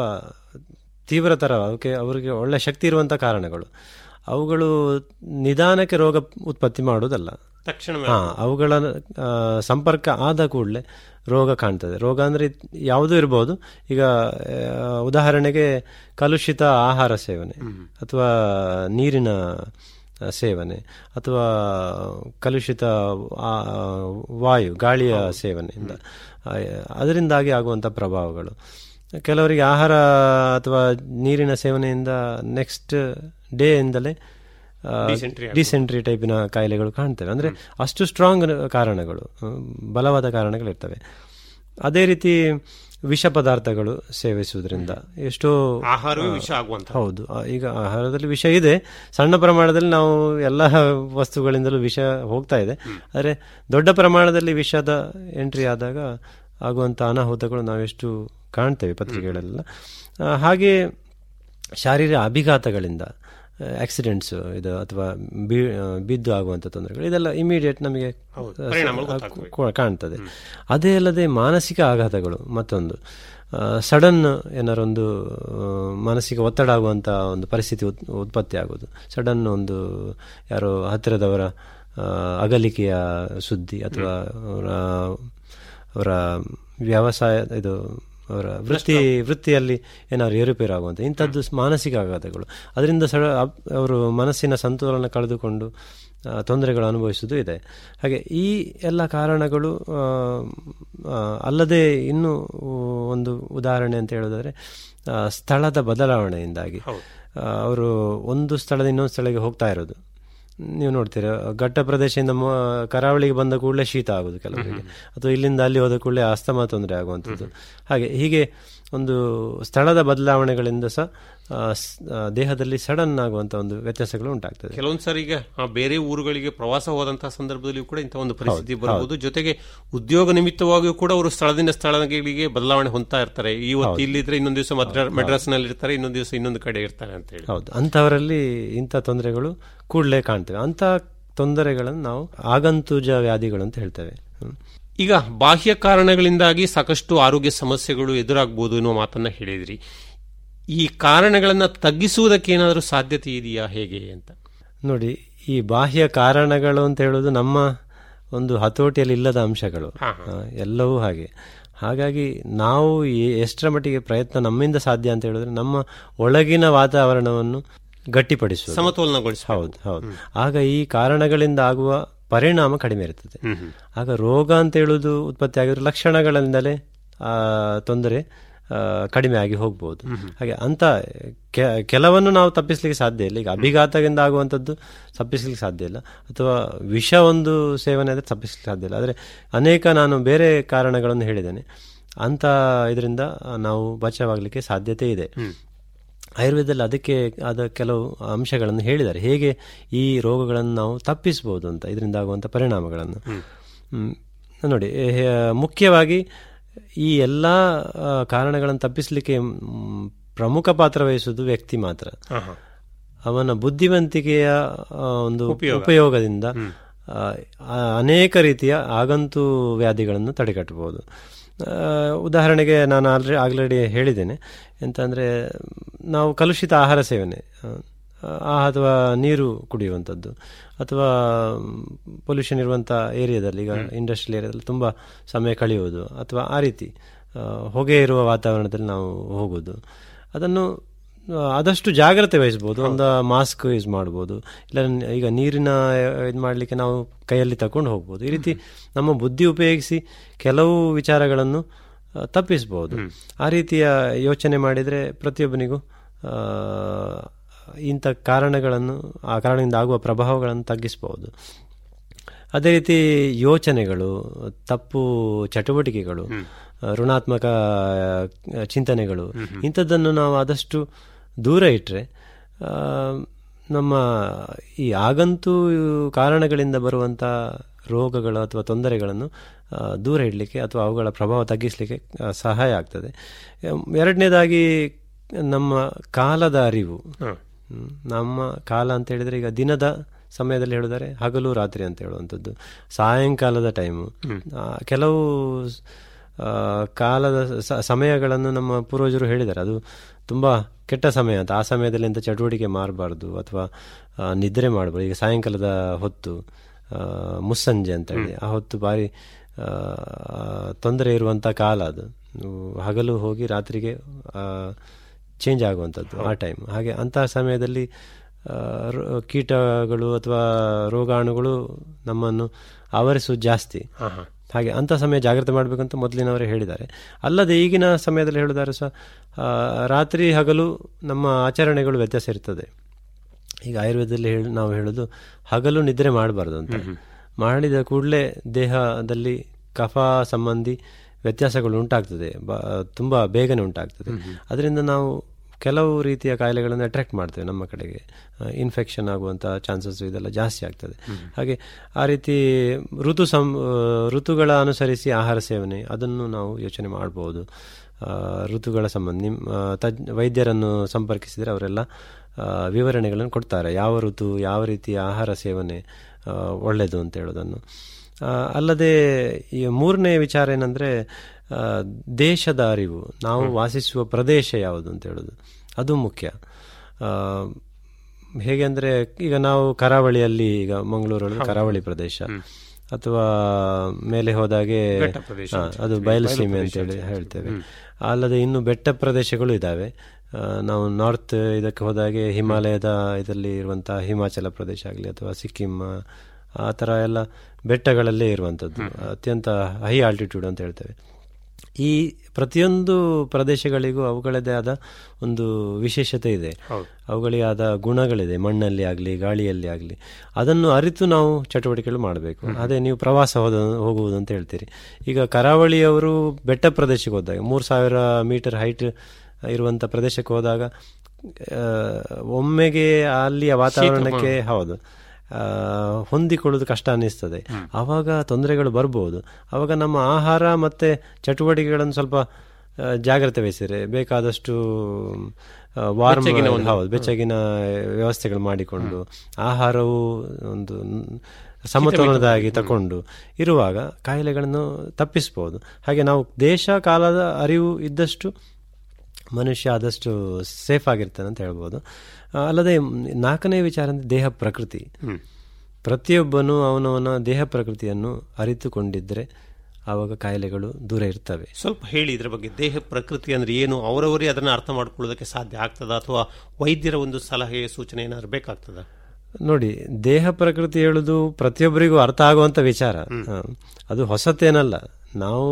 ತೀವ್ರತರ ಅವಕ್ಕೆ ಅವರಿಗೆ ಒಳ್ಳೆ ಶಕ್ತಿ ಇರುವಂಥ ಕಾರಣಗಳು ಅವುಗಳು ನಿಧಾನಕ್ಕೆ ರೋಗ ಉತ್ಪತ್ತಿ ಮಾಡುವುದಲ್ಲ
ತಕ್ಷಣವೇ
ಹಾ ಅವುಗಳ ಆ, ಸಂಪರ್ಕ ಆದ ಕೂಡಲೇ ರೋಗ ಕಾಣ್ತದೆ ರೋಗ ಅಂದರೆ ಯಾವುದೂ ಇರಬಹುದು ಈಗ ಆ, ಉದಾಹರಣೆಗೆ ಕಲುಷಿತ ಆಹಾರ ಸೇವನೆ ಅಥವಾ ನೀರಿನ ಆ, ಸೇವನೆ ಅಥವಾ ಕಲುಷಿತ ಆ, ವಾಯು ಗಾಳಿಯ ಸೇವನೆಯಿಂದ ಆ, ಅದರಿಂದಾಗಿ ಆಗುವಂಥ ಪ್ರಭಾವಗಳು ಕೆಲವರಿಗೆ ಆಹಾರ ಅಥವಾ ನೀರಿನ ಸೇವನೆಯಿಂದ ನೆಕ್ಸ್ಟ್ ಡೇ ಇಂದಲೇ
Dysentery
ಡಿಸೆಂಟ್ರಿ ಟೈಪಿನ ಕಾಯಿಲೆಗಳು ಕಾಣ್ತವೆ ಅಂದರೆ ಅಷ್ಟು ಸ್ಟ್ರಾಂಗ್ ಕಾರಣಗಳು ಹ್ಮ್, ಬಲವಾದ ಕಾರಣಗಳಿರ್ತವೆ ಅದೇ ರೀತಿ ವಿಷ ಪದಾರ್ಥಗಳು ಸೇವಿಸುವುದರಿಂದ ಎಷ್ಟೋ
ಆಹಾರವೇ ವಿಷ ಆಗುವಂತ
ಹೌದು ಆ, ಈಗ ಆಹಾರದಲ್ಲಿ ವಿಷ ಇದೆ ಸಣ್ಣ ಪ್ರಮಾಣದಲ್ಲಿ ನಾವು ಎಲ್ಲ ವಸ್ತುಗಳಿಂದಲೂ ವಿಷ ಹೋಗ್ತಾ ಇದೆ ಆದರೆ ದೊಡ್ಡ ಪ್ರಮಾಣದಲ್ಲಿ ವಿಷದ ಎಂಟ್ರಿ ಆದಾಗ ಆಗುವಂಥ ಅನಾಹುತಗಳು ನಾವೆಷ್ಟು ಕಾಣ್ತೇವೆ ಪತ್ರಿಕೆಗಳೆಲ್ಲ ಆ, ಹಾಗೆ ಶಾರೀರಿಕ ಅಭಿಘಾತಗಳಿಂದ ಆಕ್ಸಿಡೆಂಟ್ಸ್ ಇದು ಅಥವಾ ಬಿ- ಆ, ಬಿದ್ದು ಆಗುವಂಥ ತೊಂದರೆಗಳು ಇದೆಲ್ಲ ಇಮಿಡಿಯೇಟ್ ನಮಗೆ
ಪರಿಣಾಮಗಳು
ಆ,
ಗೊತ್ತಾಗ್ತವೆ.
ಕೊ- ಕಾಣ್ತದೆ ಅದೇ ಅಲ್ಲದೆ ಮಾನಸಿಕ ಆಘಾತಗಳು ಮತ್ತೊಂದು ಸಡನ್ ಏನಾರೊಂದು ಆ, ಮಾನಸಿಕ ಒತ್ತಡ ಆಗುವಂಥ ಒಂದು ಪರಿಸ್ಥಿತಿ ಉತ್- ಉತ್ಪತ್ತಿ ಆಗೋದು ಸಡನ್ ಒಂದು ಯಾರೋ ಹತ್ತಿರದವರ ಆ, ಅಗಲಿಕೆಯ ಸುದ್ದಿ ಅಥವಾ ಅವರ ಅವರ ವ್ಯವಸಾಯ ಇದು ಅವರ ವೃತ್ತಿ ವೃತ್ತಿಯಲ್ಲಿ ಏನಾದ್ರು ಏರುಪೇರು ಆಗುವಂಥ ಇಂಥದ್ದು ಮಾನಸಿಕ ಆಘಾತಗಳು ಅದರಿಂದ ಸಡ ಅಪ್- ಅವರು ಮನಸ್ಸಿನ ಸಂತುಲನ ಕಳೆದುಕೊಂಡು ಆ, ತೊಂದರೆಗಳು ಅನುಭವಿಸುವುದು ಇದೆ ಹಾಗೆ ಈ ಎಲ್ಲ ಕಾರಣಗಳು ಆ, ಆ, ಅಲ್ಲದೆ ಇನ್ನೂ ಒಂದು ಉದಾಹರಣೆ ಅಂತ ಹೇಳೋದಾದ್ರೆ ಆ, ಸ್ಥಳದ ಬದಲಾವಣೆಯಿಂದಾಗಿ ಆ, ಅವರು ಒಂದು ಸ್ಥಳದಿಂದ ಇನ್ನೊಂದು ಸ್ಥಳಕ್ಕೆ ಹೋಗ್ತಾ ಇರೋದು ನೀವು ನೋಡ್ತೀರಾ ಘಟ್ಟ ಪ್ರದೇಶದಿಂದ ಮೊ- ಕರಾವಳಿಗೆ ಬಂದ ಕೂಡಲೇ ಶೀತ ಆಗೋದು ಕೆಲವರಿಗೆ ಅಥವಾ ಇಲ್ಲಿಂದ ಅಲ್ಲಿ ಹೋದ ಕೂಡಲೇ ಅಸ್ತಮ ತೊಂದರೆ ಆಗುವಂಥದ್ದು ಹಾಗೆ ಹೀಗೆ ಒಂದು ಸ್ಥಳದ ಬದಲಾವಣೆಗಳಿಂದ ಸಹ ಆ, ಸ್- ಆ, ದೇಹದಲ್ಲಿ ಸಡನ್ ಆಗುವಂಥ ಒಂದು ವ್ಯತ್ಯಾಸಗಳು ಉಂಟಾಗ್ತದೆ
ಕೆಲವೊಂದು ಸಾರಿ ಈಗ ಆ ಬೇರೆ ಊರುಗಳಿಗೆ ಪ್ರವಾಸ ಹೋದಂತಹ ಸಂದರ್ಭದಲ್ಲಿ ಕೂಡ ಇಂಥ ಒಂದು ಪರಿಸ್ಥಿತಿ ಬರಬಹುದು ಜೊತೆಗೆ ಉದ್ಯೋಗ ನಿಮಿತ್ತವಾಗಿಯೂ ಕೂಡ ಅವರು ಸ್ಥಳದಿಂದ ಸ್ಥಳಗಳಿಗೆ ಬದಲಾವಣೆ ಹೊಂದ್ತಾ ಇರ್ತಾರೆ ಇವತ್ತು ಇಲ್ಲಿದ್ರೆ ಇನ್ನೊಂದು ದಿವಸ ಮದ್ರಾಸ್ ನಲ್ಲಿ ಇರ್ತಾರೆ ಇನ್ನೊಂದು ದಿವಸ ಇನ್ನೊಂದು ಕಡೆ ಇರ್ತಾರೆ ಅಂತ ಹೇಳಿ
ಹೌದು ಅಂಥವರಲ್ಲಿ ಇಂಥ ತೊಂದರೆಗಳು ಕೂಡಲೇ ಕಾಣ್ತೇವೆ ಅಂಥ ತೊಂದರೆಗಳನ್ನು ನಾವು ಆಗಂತುಜ ವ್ಯಾಧಿಗಳು ಅಂತ ಹೇಳ್ತೇವೆ ಹ್ಮ್.
ಈಗ ಬಾಹ್ಯ ಕಾರಣಗಳಿಂದಾಗಿ ಸಾಕಷ್ಟು ಆರೋಗ್ಯ ಸಮಸ್ಯೆಗಳು ಎದುರಾಗಬಹುದು ಎನ್ನುವ ಮಾತನ್ನ ಹೇಳಿದ್ರಿ ಈ ಕಾರಣಗಳನ್ನ ತಗ್ಗಿಸುವುದಕ್ಕೆ ಏನಾದರೂ ಸಾಧ್ಯತೆ ಇದೆಯಾ ಹೇಗೆ ಅಂತ
ನೋಡಿ ಈ ಬಾಹ್ಯ ಕಾರಣಗಳು ಅಂತ ಹೇಳೋದು ನಮ್ಮ ಒಂದು ಹತೋಟಿಯಲ್ಲಿ ಇಲ್ಲದ ಅಂಶಗಳು
ಹಾ,
ಆ, ಎಲ್ಲವೂ ಹಾಗೆ ಹಾಗಾಗಿ ನಾವು ಎ- ಎಷ್ಟರ ಮಟ್ಟಿಗೆ ಪ್ರಯತ್ನ ನಮ್ಮಿಂದ ಸಾಧ್ಯ ಅಂತ ಹೇಳಿದ್ರೆ ನಮ್ಮ ಒಳಗಿನ ವಾತಾವರಣವನ್ನು ಗಟ್ಟಿಪಡಿಸುವುದು
ಸಮತೋಲನಗೊಳಿಸ
ಹೌದು ಹೌದು ಆಗ ಈ ಕಾರಣಗಳಿಂದ ಆಗುವ ಪರಿಣಾಮ ಕಡಿಮೆ ಇರ್ತದೆ ಆಗ ರೋಗ ಅಂತ ಹೇಳುವುದು ಉತ್ಪತ್ತಿ ಆಗಿರೋ ಲಕ್ಷಣಗಳಿಂದಲೇ ಆ ತೊಂದರೆ ಆ, ಕಡಿಮೆ ಆಗಿ ಹೋಗ್ಬೋದು ಹಾಗೆ ಅಂತ ಕೆ- ಕೆಲವನ್ನು ನಾವು ತಪ್ಪಿಸ್ಲಿಕ್ಕೆ ಸಾಧ್ಯ ಇಲ್ಲ ಈಗ ಅಭಿಘಾತದಿಂದ ಆಗುವಂಥದ್ದು ತಪ್ಪಿಸ್ಲಿಕ್ಕೆ ಸಾಧ್ಯ ಇಲ್ಲ ಅಥವಾ ವಿಷ ಒಂದು ಸೇವನೆ ಆದರೆ ತಪ್ಪಿಸ್ಲಿಕ್ಕೆ ಸಾಧ್ಯ ಇಲ್ಲ ಆದರೆ ಅನೇಕ ನಾನು ಬೇರೆ ಕಾರಣಗಳನ್ನು ಹೇಳಿದ್ದೇನೆ ಅಂತ ಇದರಿಂದ ನಾವು ಬಚಾವಾಗಲಿಕ್ಕೆ ಸಾಧ್ಯತೆ ಇದೆ ಆಯುರ್ವೇದದಲ್ಲಿ ಅದಕ್ಕೆ ಆದ ಕೆಲವು ಅಂಶಗಳನ್ನು ಹೇಳಿದ್ದಾರೆ ಹೇಗೆ ಈ ರೋಗಗಳನ್ನು ನಾವು ತಪ್ಪಿಸಬಹುದು ಅಂತ ಇದರಿಂದ ಆಗುವಂಥ ಪರಿಣಾಮಗಳನ್ನು ಹ್ಮ್. ನೋಡಿ ಹೇ- ಮುಖ್ಯವಾಗಿ ಈ ಎಲ್ಲ ಆ, ಕಾರಣಗಳನ್ನು ತಪ್ಪಿಸಲಿಕ್ಕೆ ಮ್, ಪ್ರಮುಖ ಪಾತ್ರ ವಹಿಸುವುದು ವ್ಯಕ್ತಿ ಮಾತ್ರ ಅವನ ಬುದ್ಧಿವಂತಿಕೆಯ ಆ, ಒಂದು ಉಪಯೋಗದಿಂದ ಆ, ಆ, ಅನೇಕ ರೀತಿಯ ಆಗಂತು ವ್ಯಾಧಿಗಳನ್ನು ತಡೆಗಟ್ಟಬಹುದು ಆ, ಉದಾಹರಣೆಗೆ ನಾನು ಆಲ್ರೆ ಆಲ್ರೆಡಿ ಹೇಳಿದ್ದೇನೆ ಎಂತಂದರೆ ನಾವು ಕಲುಷಿತ ಆಹಾರ ಸೇವನೆ ಆ, ಆ, ಅಥವಾ ನೀರು ಕುಡಿಯುವಂಥದ್ದು ಅಥವಾ ಪೊಲ್ಯೂಷನ್ ಇರುವಂಥ ಏರಿಯಾದಲ್ಲಿ ಈಗ ಇಂಡಸ್ಟ್ರಿಯಲ್ ಏರಿಯಾದಲ್ಲಿ ತುಂಬ ಸಮಯ ಕಳೆಯುವುದು ಅಥವಾ ಆ ರೀತಿ ಆ, ಹೊಗೆ ಇರುವ ವಾತಾವರಣದಲ್ಲಿ ನಾವು ಹೋಗೋದು ಅದನ್ನು ಆ, ಆದಷ್ಟು ಜಾಗ್ರತೆ ವಹಿಸ್ಬೋದು ಒಂದು ಮಾಸ್ಕ್ ಯೂಸ್ ಮಾಡ್ಬೋದು ಇಲ್ಲ ನ- ಈಗ ನೀರಿನ ಇದು ಮಾಡಲಿಕ್ಕೆ ನಾವು ಕೈಯಲ್ಲಿ ತಕೊಂಡು ಹೋಗ್ಬೋದು ಈ ರೀತಿ ನಮ್ಮ ಬುದ್ಧಿ ಉಪಯೋಗಿಸಿ ಕೆಲವು ವಿಚಾರಗಳನ್ನು ಆ, ತಪ್ಪಿಸ್ಬೋದು ಆ ರೀತಿಯ ಯೋಚನೆ ಮಾಡಿದರೆ ಪ್ರತಿಯೊಬ್ಬನಿಗೂ ಆ, ಇಂಥ ಕಾರಣಗಳನ್ನು ಆ ಕಾರಣದಿಂದ ಆಗುವ ಪ್ರಭಾವಗಳನ್ನು ತಗ್ಗಿಸಬಹುದು ಅದೇ ರೀತಿ ಯೋಚನೆಗಳು ತಪ್ಪು ಚಟುವಟಿಕೆಗಳು ಆ, ಋಣಾತ್ಮಕ ಆ, ಚಿಂತನೆಗಳು ಇಂಥದ್ದನ್ನು ನಾವು ಆದಷ್ಟು ದೂರ ಇಟ್ಟರೆ ನಮ್ಮ ಈ ಆಗಂತೂ ಕಾರಣಗಳಿಂದ ಬರುವಂಥ ರೋಗಗಳು ಅಥವಾ ತೊಂದರೆಗಳನ್ನು ಆ, ದೂರ ಇಡಲಿಕ್ಕೆ ಅಥವಾ ಅವುಗಳ ಪ್ರಭಾವ ತಗ್ಗಿಸಲಿಕ್ಕೆ ಆ, ಸಹಾಯ ಆಗ್ತದೆ ಎಂ- ಎರಡನೇದಾಗಿ ನಮ್ಮ ಕಾಲದ ಅರಿವು ಹ್ಮ್. ನಮ್ಮ ಕಾಲ ಅಂತ ಹೇಳಿದ್ರೆ ಈಗ ದಿನದ ಸಮಯದಲ್ಲಿ ಹೇಳಿದರೆ ಹಗಲು ರಾತ್ರಿ ಅಂತ ಹೇಳುವಂಥದ್ದು ಸಾಯಂಕಾಲದ ಟೈಮು ಕೆಲವು ಆ, ಕಾಲದ ಸ- ಸಮಯಗಳನ್ನು ನಮ್ಮ ಪೂರ್ವಜರು ಹೇಳಿದ್ದಾರೆ ಅದು ತುಂಬ ಕೆಟ್ಟ ಸಮಯ ಅಂತ ಆ ಸಮಯದಲ್ಲಿ ಎಂಥ ಚಟುವಟಿಕೆ ಮಾಡಬಾರ್ದು ಅಥವಾ ಆ, ನಿದ್ರೆ ಮಾಡಬಾರ್ದು ಈಗ ಸಾಯಂಕಾಲದ ಹೊತ್ತು ಆ, ಮುಸ್ಸಂಜೆ ಅಂತ ಹೇಳಿ ಆ ಹೊತ್ತು ಭಾರಿ ಆ, ತೊಂದರೆ ಇರುವಂಥ ಕಾಲ ಅದು ನೀವು ಹಗಲು ಹೋಗಿ ರಾತ್ರಿಗೆ ಚೇಂಜ್ ಆಗುವಂಥದ್ದು ಆ ಟೈಮ್ ಹಾಗೆ ಅಂತಹ ಸಮಯದಲ್ಲಿ ಆ, ರೋ- ಕೀಟಗಳು ಅಥವಾ ರೋಗಾಣುಗಳು ನಮ್ಮನ್ನು ಆವರಿಸುವುದು ಜಾಸ್ತಿ ಹಾಗೆ ಅಂಥ ಸಮಯ ಜಾಗ್ರತೆ ಮಾಡಬೇಕಂತ ಮೊದಲಿನವರೇ ಹೇಳಿದ್ದಾರೆ ಅಲ್ಲದೆ ಈಗಿನ ಸಮಯದಲ್ಲಿ ಹೇಳಿದ್ದಾರೆ ಸಹ ಆ, ರಾತ್ರಿ ಹಗಲು ನಮ್ಮ ಆಚರಣೆಗಳು ವ್ಯತ್ಯಾಸ ಇರ್ತದೆ ಈಗ ಆಯುರ್ವೇದದಲ್ಲಿ ಹೇಳಿ ನಾವು ಹೇಳೋದು ಹಗಲು ನಿದ್ರೆ ಮಾಡಬಾರ್ದು ಅಂತ ಮಾಡಿದ ಕೂಡಲೇ ದೇಹದಲ್ಲಿ ಕಫ ಸಂಬಂಧಿ ವ್ಯತ್ಯಾಸಗಳು ಉಂಟಾಗ್ತದೆ ಬ ತುಂಬ ಬೇಗನೆ ಉಂಟಾಗ್ತದೆ ಅದರಿಂದ ನಾವು ಕೆಲವು ರೀತಿಯ ಕಾಯಿಲೆಗಳನ್ನು ಅಟ್ರಾಕ್ಟ್ ಮಾಡ್ತೇವೆ ನಮ್ಮ ಕಡೆಗೆ ಇನ್ಫೆಕ್ಷನ್ ಆಗುವಂಥ ಚಾನ್ಸಸ್ ಇದೆಲ್ಲ ಜಾಸ್ತಿ ಆಗ್ತದೆ ಹಾಗೆ ಆ ರೀತಿ ಋತು ಸಂ ಆ, ಋತುಗಳ ಅನುಸರಿಸಿ ಆಹಾರ ಸೇವನೆ ಅದನ್ನು ನಾವು ಯೋಚನೆ ಮಾಡಬಹುದು ಆ, ಋತುಗಳ ಸಂಬಂಧ ನಿಮ್ಮ ಆ, ತಜ್ ವೈದ್ಯರನ್ನು ಸಂಪರ್ಕಿಸಿದರೆ ಅವರೆಲ್ಲ ಆ, ವಿವರಣೆಗಳನ್ನು ಕೊಡ್ತಾರೆ ಯಾವ ಋತು ಯಾವ ರೀತಿಯ ಆಹಾರ ಸೇವನೆ ಆ, ಒಳ್ಳೆಯದು ಅಂತ ಹೇಳೋದನ್ನು ಆ, ಅಲ್ಲದೆ ಈ ಮೂರನೇ ವಿಚಾರ ಏನಂದರೆ ದೇಶದ ಅರಿವು ನಾವು ವಾಸಿಸುವ ಪ್ರದೇಶ ಯಾವುದು ಅಂತ ಹೇಳೋದು ಅದು ಮುಖ್ಯ ಆ, ಹೇಗೆ ಅಂದರೆ ಈಗ ನಾವು ಕರಾವಳಿಯಲ್ಲಿ ಈಗ ಮಂಗಳೂರಲ್ಲಿ ಕರಾವಳಿ ಪ್ರದೇಶ ಅಥವಾ ಮೇಲೆ ಹೋದಾಗೆ ಹಾ, ಅದು ಬಯಲು ಸೀಮೆ ಅಂತೇಳಿ ಹೇಳ್ತೇವೆ ಅಲ್ಲದೆ ಇನ್ನು ಬೆಟ್ಟ ಪ್ರದೇಶಗಳು ಇದ್ದಾವೆ ಆ, ನಾವು ನಾರ್ತ್ ಇದಕ್ಕೆ ಹೋದಾಗೆ ಹಿಮಾಲಯದ ಇದರಲ್ಲಿ ಇರುವಂತಹ ಹಿಮಾಚಲ ಪ್ರದೇಶ ಆಗಲಿ ಅಥವಾ ಸಿಕ್ಕಿಂ ಆ ಥರ ಎಲ್ಲ ಬೆಟ್ಟಗಳಲ್ಲೇ ಇರುವಂಥದ್ದು ಅತ್ಯಂತ ಹೈ ಆಲ್ಟಿಟ್ಯೂಡ್ ಅಂತ ಹೇಳ್ತೇವೆ ಈ ಪ್ರತಿಯೊಂದು ಪ್ರದೇಶಗಳಿಗೂ ಅವುಗಳದೇ ಆದ ಒಂದು ವಿಶೇಷತೆ ಇದೆ ಅವುಗಳಿಗೆ ಆದ ಗುಣಗಳಿದೆ ಮಣ್ಣಲ್ಲಿ ಆಗಲಿ ಗಾಳಿಯಲ್ಲಿ ಆಗಲಿ ಅದನ್ನು ಅರಿತು ನಾವು ಚಟುವಟಿಕೆಗಳು ಮಾಡಬೇಕು ಅದೇ ನೀವು ಪ್ರವಾಸ ಹೋದ ಹೋಗುವುದು ಅಂತ ಹೇಳ್ತೀರಿ ಈಗ ಕರಾವಳಿಯವರು ಬೆಟ್ಟ ಪ್ರದೇಶಕ್ಕೆ ಹೋದಾಗ ಮೂರು ಸಾವಿರ ಮೀಟರ್ ಹೈಟ್ ಇರುವಂಥ ಪ್ರದೇಶಕ್ಕೆ ಹೋದಾಗ ಆ, ಒಮ್ಮೆಗೆ ಅಲ್ಲಿಯ ವಾತಾವರಣಕ್ಕೆ ಹೌದು ಆ, ಹೊಂದಿಕೊಳ್ಳೋದು ಕಷ್ಟ ಅನ್ನಿಸ್ತದೆ ಆವಾಗ ತೊಂದರೆಗಳು ಬರ್ಬೋದು ಆವಾಗ ನಮ್ಮ ಆಹಾರ ಮತ್ತೆ ಚಟುವಟಿಕೆಗಳನ್ನು ಸ್ವಲ್ಪ ಆ, ಜಾಗ್ರತೆ ವಹಿಸಿದ್ರೆ ಬೇಕಾದಷ್ಟು ವಾರ್ಮ್ ಹೌದು ಬೆಚ್ಚಗಿನ ವ್ಯವಸ್ಥೆಗಳು ಮಾಡಿಕೊಂಡು ಆಹಾರವು ಒಂದು ಸಮತೋಲನದಾಗಿ ತಕೊಂಡು ಇರುವಾಗ ಕಾಯಿಲೆಗಳನ್ನು ತಪ್ಪಿಸ್ಬೋದು ಹಾಗೆ ನಾವು ದೇಶ ಕಾಲದ ಅರಿವು ಇದ್ದಷ್ಟು ಮನುಷ್ಯ ಆದಷ್ಟು ಸೇಫ್ ಆಗಿರ್ತಾನೆ ಅಂತ ಹೇಳ್ಬೋದು ಆ, ಅಲ್ಲದೆ ಮ್, ನಾಲ್ಕನೇ ವಿಚಾರ ಅಂದರೆ ದೇಹ ಪ್ರಕೃತಿ ಪ್ರತಿಯೊಬ್ಬನು ಅವನವನ ದೇಹ ಪ್ರಕೃತಿಯನ್ನು ಅರಿತುಕೊಂಡಿದ್ದರೆ ಆವಾಗ ಕಾಯಿಲೆಗಳು ದೂರ ಇರ್ತವೆ
ಸ್ವಲ್ಪ ಹೇಳಿ ಇದ್ರ ಬಗ್ಗೆ ದೇಹ ಪ್ರಕೃತಿ ಅಂದ್ರೆ ಏನು ಅವರವರೇ ಅದನ್ನ ಅರ್ಥ ಮಾಡ್ಕೊಳ್ಳೋದಕ್ಕೆ ಸಾಧ್ಯ ಆಗ್ತದ ಅಥವಾ ವೈದ್ಯರ ಒಂದು ಸಲಹೆ ಸೂಚನೆ ಏನಾದ್ರು ಬೇಕಾಗ್ತದ
ನೋಡಿ ದೇಹ ಪ್ರಕೃತಿ ಹೇಳುದು ಪ್ರತಿಯೊಬ್ಬರಿಗೂ ಅರ್ಥ ಆಗುವಂತ ವಿಚಾರ ಹ. ಅದು ಹೊಸತೇನಲ್ಲ ನಾವು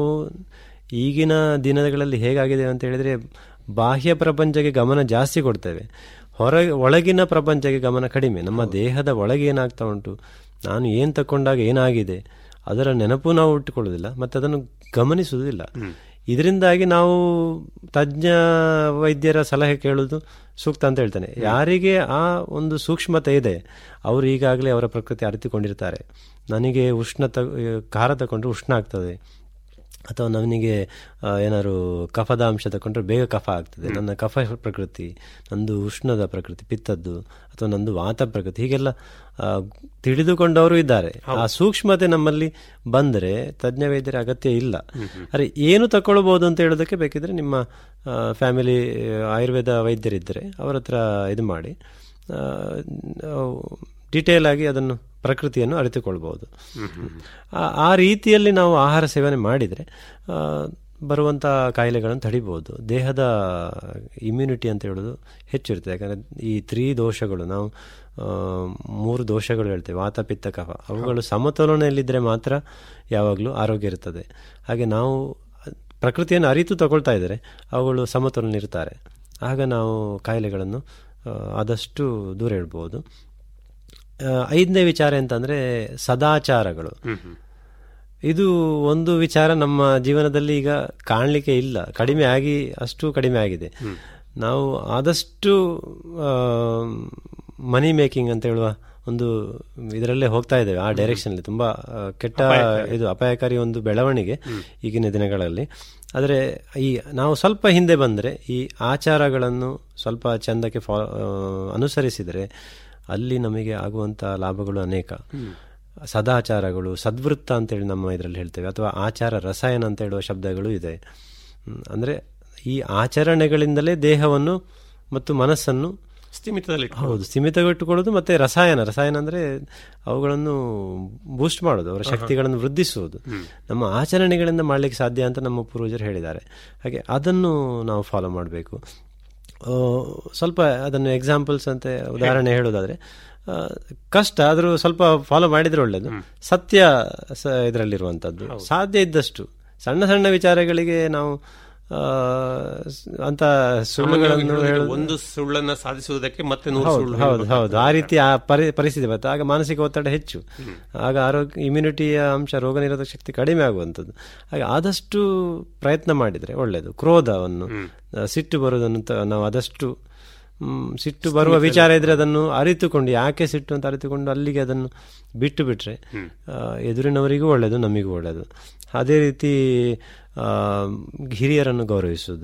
ಈಗಿನ ದಿನಗಳಲ್ಲಿ ಹೇಗಾಗಿದೆ ಅಂತ ಹೇಳಿದ್ರೆ ಬಾಹ್ಯ ಪ್ರಪಂಚಕ್ಕೆ ಗಮನ ಜಾಸ್ತಿ ಕೊಡ್ತೇವೆ ಹೊರ ಒಳಗಿನ ಪ್ರಪಂಚಕ್ಕೆ ಗಮನ ಕಡಿಮೆ ನಮ್ಮ ದೇಹದ ಒಳಗೆ ಏನಾಗ್ತಾ ಉಂಟು ನಾನು ಏನು ತಕೊಂಡಾಗ ಏನಾಗಿದೆ ಅದರ ನೆನಪು ನಾವು ಇಟ್ಟುಕೊಳ್ಳೋದಿಲ್ಲ ಮತ್ತೆ ಅದನ್ನು ಗಮನಿಸುವುದಿಲ್ಲ ಇದರಿಂದಾಗಿ ನಾವು ತಜ್ಞ ವೈದ್ಯರ ಸಲಹೆ ಕೇಳುವುದು ಸೂಕ್ತ ಅಂತ ಹೇಳ್ತಾನೆ ಯಾರಿಗೆ ಆ ಒಂದು ಸೂಕ್ಷ್ಮತೆ ಇದೆ ಅವರು ಈಗಾಗಲೇ ಅವರ ಪ್ರಕೃತಿ ಅರಿತುಕೊಂಡಿರ್ತಾರೆ ನನಗೆ ಉಷ್ಣ ತ ಖಾರ ತಗೊಂಡ್ರೆ ಉಷ್ಣ ಆಗ್ತದೆ ಅಥವಾ ನನಗೆ ಆ, ಏನಾದ್ರು ಕಫದ ಅಂಶ ತಗೊಂಡ್ರೆ ಬೇಗ ಕಫ ಆಗ್ತದೆ ನನ್ನ ಕಫ ಪ್ರಕೃತಿ ನಂದು ಉಷ್ಣದ ಪ್ರಕೃತಿ ಪಿತ್ತದ್ದು ಅಥವಾ ನಂದು ವಾತ ಪ್ರಕೃತಿ ಹೀಗೆಲ್ಲ ಆ, ತಿಳಿದುಕೊಂಡವರು ಇದ್ದಾರೆ ಆ ಸೂಕ್ಷ್ಮತೆ ನಮ್ಮಲ್ಲಿ ಬಂದರೆ ತಜ್ಞ ವೈದ್ಯರ ಅಗತ್ಯ ಇಲ್ಲ ಅರೆ ಏನು ತಗೊಳ್ಬಹುದು ಅಂತ ಹೇಳೋದಕ್ಕೆ ಬೇಕಿದ್ರೆ ನಿಮ್ಮ ಫ್ಯಾಮಿಲಿ ಆಯುರ್ವೇದ ವೈದ್ಯರಿದ್ದರೆ ಅವರ ಹತ್ರ ಇದು ಮಾಡಿ ಡಿಟೇಲ್ ಆಗಿ ಅದನ್ನು ಪ್ರಕೃತಿಯನ್ನು ಅರಿತುಕೊಳ್ಬಹುದು ಆ- ಆ ರೀತಿಯಲ್ಲಿ ನಾವು ಆಹಾರ ಸೇವನೆ ಮಾಡಿದರೆ ಆ, ಬರುವಂಥ ಕಾಯಿಲೆಗಳನ್ನು ತಡಿಬಹುದು ದೇಹದ ಇಮ್ಯುನಿಟಿ ಅಂತ ಹೇಳೋದು ಹೆಚ್ಚಿರುತ್ತೆ ಯಾಕಂದರೆ ಈ ತ್ರೀ ದೋಷಗಳು ನಾವು ಆ, ಮೂರು ದೋಷಗಳು ಹೇಳ್ತೇವೆ ವಾತ ಪಿತ್ತ ಕಫ ಅವುಗಳು ಸಮತೋಲನೆಯಲ್ಲಿದ್ದರೆ ಮಾತ್ರ ಯಾವಾಗಲೂ ಆರೋಗ್ಯ ಇರ್ತದೆ ಹಾಗೆ ನಾವು ಪ್ರಕೃತಿಯನ್ನು ಅರಿತು ತಗೊಳ್ತಾ ಇದ್ದರೆ ಅವುಗಳು ಸಮತೋಲನ ಇರ್ತಾರೆ ಆಗ ನಾವು ಕಾಯಿಲೆಗಳನ್ನು ಆ, ಆದಷ್ಟು ದೂರ ಇಡ್ಬೋದು ಆ, ಐದನೇ ವಿಚಾರ ಎಂತಂದ್ರೆ ಸದಾಚಾರಗಳು ಇದು ಒಂದು ವಿಚಾರ ನಮ್ಮ ಜೀವನದಲ್ಲಿ ಈಗ ಕಾಣಲಿಕ್ಕೆ ಇಲ್ಲ ಕಡಿಮೆ ಆಗಿ ಅಷ್ಟು ಕಡಿಮೆ ಆಗಿದೆ ನಾವು ಆದಷ್ಟು ಮನಿ ಮೇಕಿಂಗ್ ಅಂತ ಹೇಳುವ ಒಂದು ಇದರಲ್ಲೇ ಹೋಗ್ತಾ ಇದ್ದೇವೆ ಆ ಡೈರೆಕ್ಷನ್ ಅಲ್ಲಿ ತುಂಬಾ ಆ, ಕೆಟ್ಟ ಇದು ಅಪಾಯಕಾರಿ ಒಂದು ಬೆಳವಣಿಗೆ ಈಗಿನ ದಿನಗಳಲ್ಲಿ ಆದರೆ ಈ ನಾವು ಸ್ವಲ್ಪ ಹಿಂದೆ ಬಂದರೆ ಈ ಆಚಾರಗಳನ್ನು ಸ್ವಲ್ಪ ಚಂದಕ್ಕೆ ಫಾ ಆ, ಅನುಸರಿಸಿದರೆ ಅಲ್ಲಿ ನಮಗೆ ಆಗುವಂಥ ಲಾಭಗಳು ಅನೇಕ ಸದಾಚಾರಗಳು ಸದ್ವೃತ್ತ ಅಂತೇಳಿ ನಮ್ಮ ಇದರಲ್ಲಿ ಹೇಳ್ತೇವೆ ಅಥವಾ ಆಚಾರ ರಸಾಯನ ಅಂತ ಹೇಳುವ ಶಬ್ದಗಳು ಇದೆ ಹ್ಮ್, ಅಂದ್ರೆ ಈ ಆಚರಣೆಗಳಿಂದಲೇ ದೇಹವನ್ನು ಮತ್ತು ಮನಸ್ಸನ್ನು
ಸ್ಥಿಮಿತದಲ್ಲಿ
ಹೌದು ಸ್ಥಿಮಿತಗೊಟ್ಟುಕೊಳ್ಳೋದು ಮತ್ತೆ ರಸಾಯನ ರಸಾಯನ ಅಂದ್ರೆ ಅವುಗಳನ್ನು ಬೂಸ್ಟ್ ಮಾಡೋದು ಅವರ ಶಕ್ತಿಗಳನ್ನು ವೃದ್ಧಿಸುವುದು ನಮ್ಮ ಆಚರಣೆಗಳಿಂದ ಮಾಡಲಿಕ್ಕೆ ಸಾಧ್ಯ ಅಂತ ನಮ್ಮ ಪೂರ್ವಜರು ಹೇಳಿದ್ದಾರೆ ಹಾಗೆ ಅದನ್ನು ನಾವು ಫಾಲೋ ಮಾಡಬೇಕು ಸ್ವಲ್ಪ ಅದನ್ನು ಎಕ್ಸಾಂಪಲ್ಸ್ ಅಂತ ಉದಾಹರಣೆ ಹೇಳೋದಾದ್ರೆ ಆ, ಕಷ್ಟ ಆದರೂ ಸ್ವಲ್ಪ ಫಾಲೋ ಮಾಡಿದ್ರೆ ಒಳ್ಳೇದು ಸತ್ಯ ಇದರಲ್ಲಿರುವಂಥದ್ದು ಸಾಧ್ಯ ಇದ್ದಷ್ಟು ಸಣ್ಣ ಸಣ್ಣ ವಿಚಾರಗಳಿಗೆ ನಾವು ಆ, ಸ್- ಅಂತ ಸುಳ್ಳುಗಳನ್ನು ಹೇಳೋದು
ಒಂದು ಸುಳ್ಳನ್ನ ಸಾಧಿಸುವುದಕ್ಕೆ ಮತ್ತೆ ನೂರು
ಹೌದು
ಸುಳ್ಳು
ಹೌದು ಹೌದು ಆ ರೀತಿ ಆ ಪರಿ ಪರಿಸ್ಥಿತಿ ಬರುತ್ತೆ ಆಗ ಮಾನಸಿಕ ಒತ್ತಡ ಹೆಚ್ಚು ಆಗ ಆರೋಗ್ಯ ಇಮ್ಯುನಿಟಿಯ ಅಂಶ ರೋಗ ನಿರೋಧಕ ಶಕ್ತಿ ಕಡಿಮೆ ಆಗುವಂಥದ್ದು ಹಾಗೆ ಆದಷ್ಟು ಪ್ರಯತ್ನ ಮಾಡಿದರೆ ಒಳ್ಳೆಯದು ಕ್ರೋಧವನ್ನು ಆ, ಸಿಟ್ಟು ಬರುವುದನ್ನು ತ- ನಾವು ಆದಷ್ಟು ಮ್, ಸಿಟ್ಟು ಬರುವ ವಿಚಾರ ಇದ್ರೆ ಅದನ್ನು ಅರಿತುಕೊಂಡು ಯಾಕೆ ಸಿಟ್ಟು ಅಂತ ಅರಿತುಕೊಂಡು ಅಲ್ಲಿಗೆ ಅದನ್ನು ಬಿಟ್ಟು ಬಿಟ್ರೆ ಆ, ಎದುರಿನವರಿಗೂ ಒಳ್ಳೆಯದು ನಮಗೂ ಒಳ್ಳೆಯದು ಅದೇ ರೀತಿ ಆ, ಹಿರಿಯರನ್ನು ಗೌರವಿಸುವುದು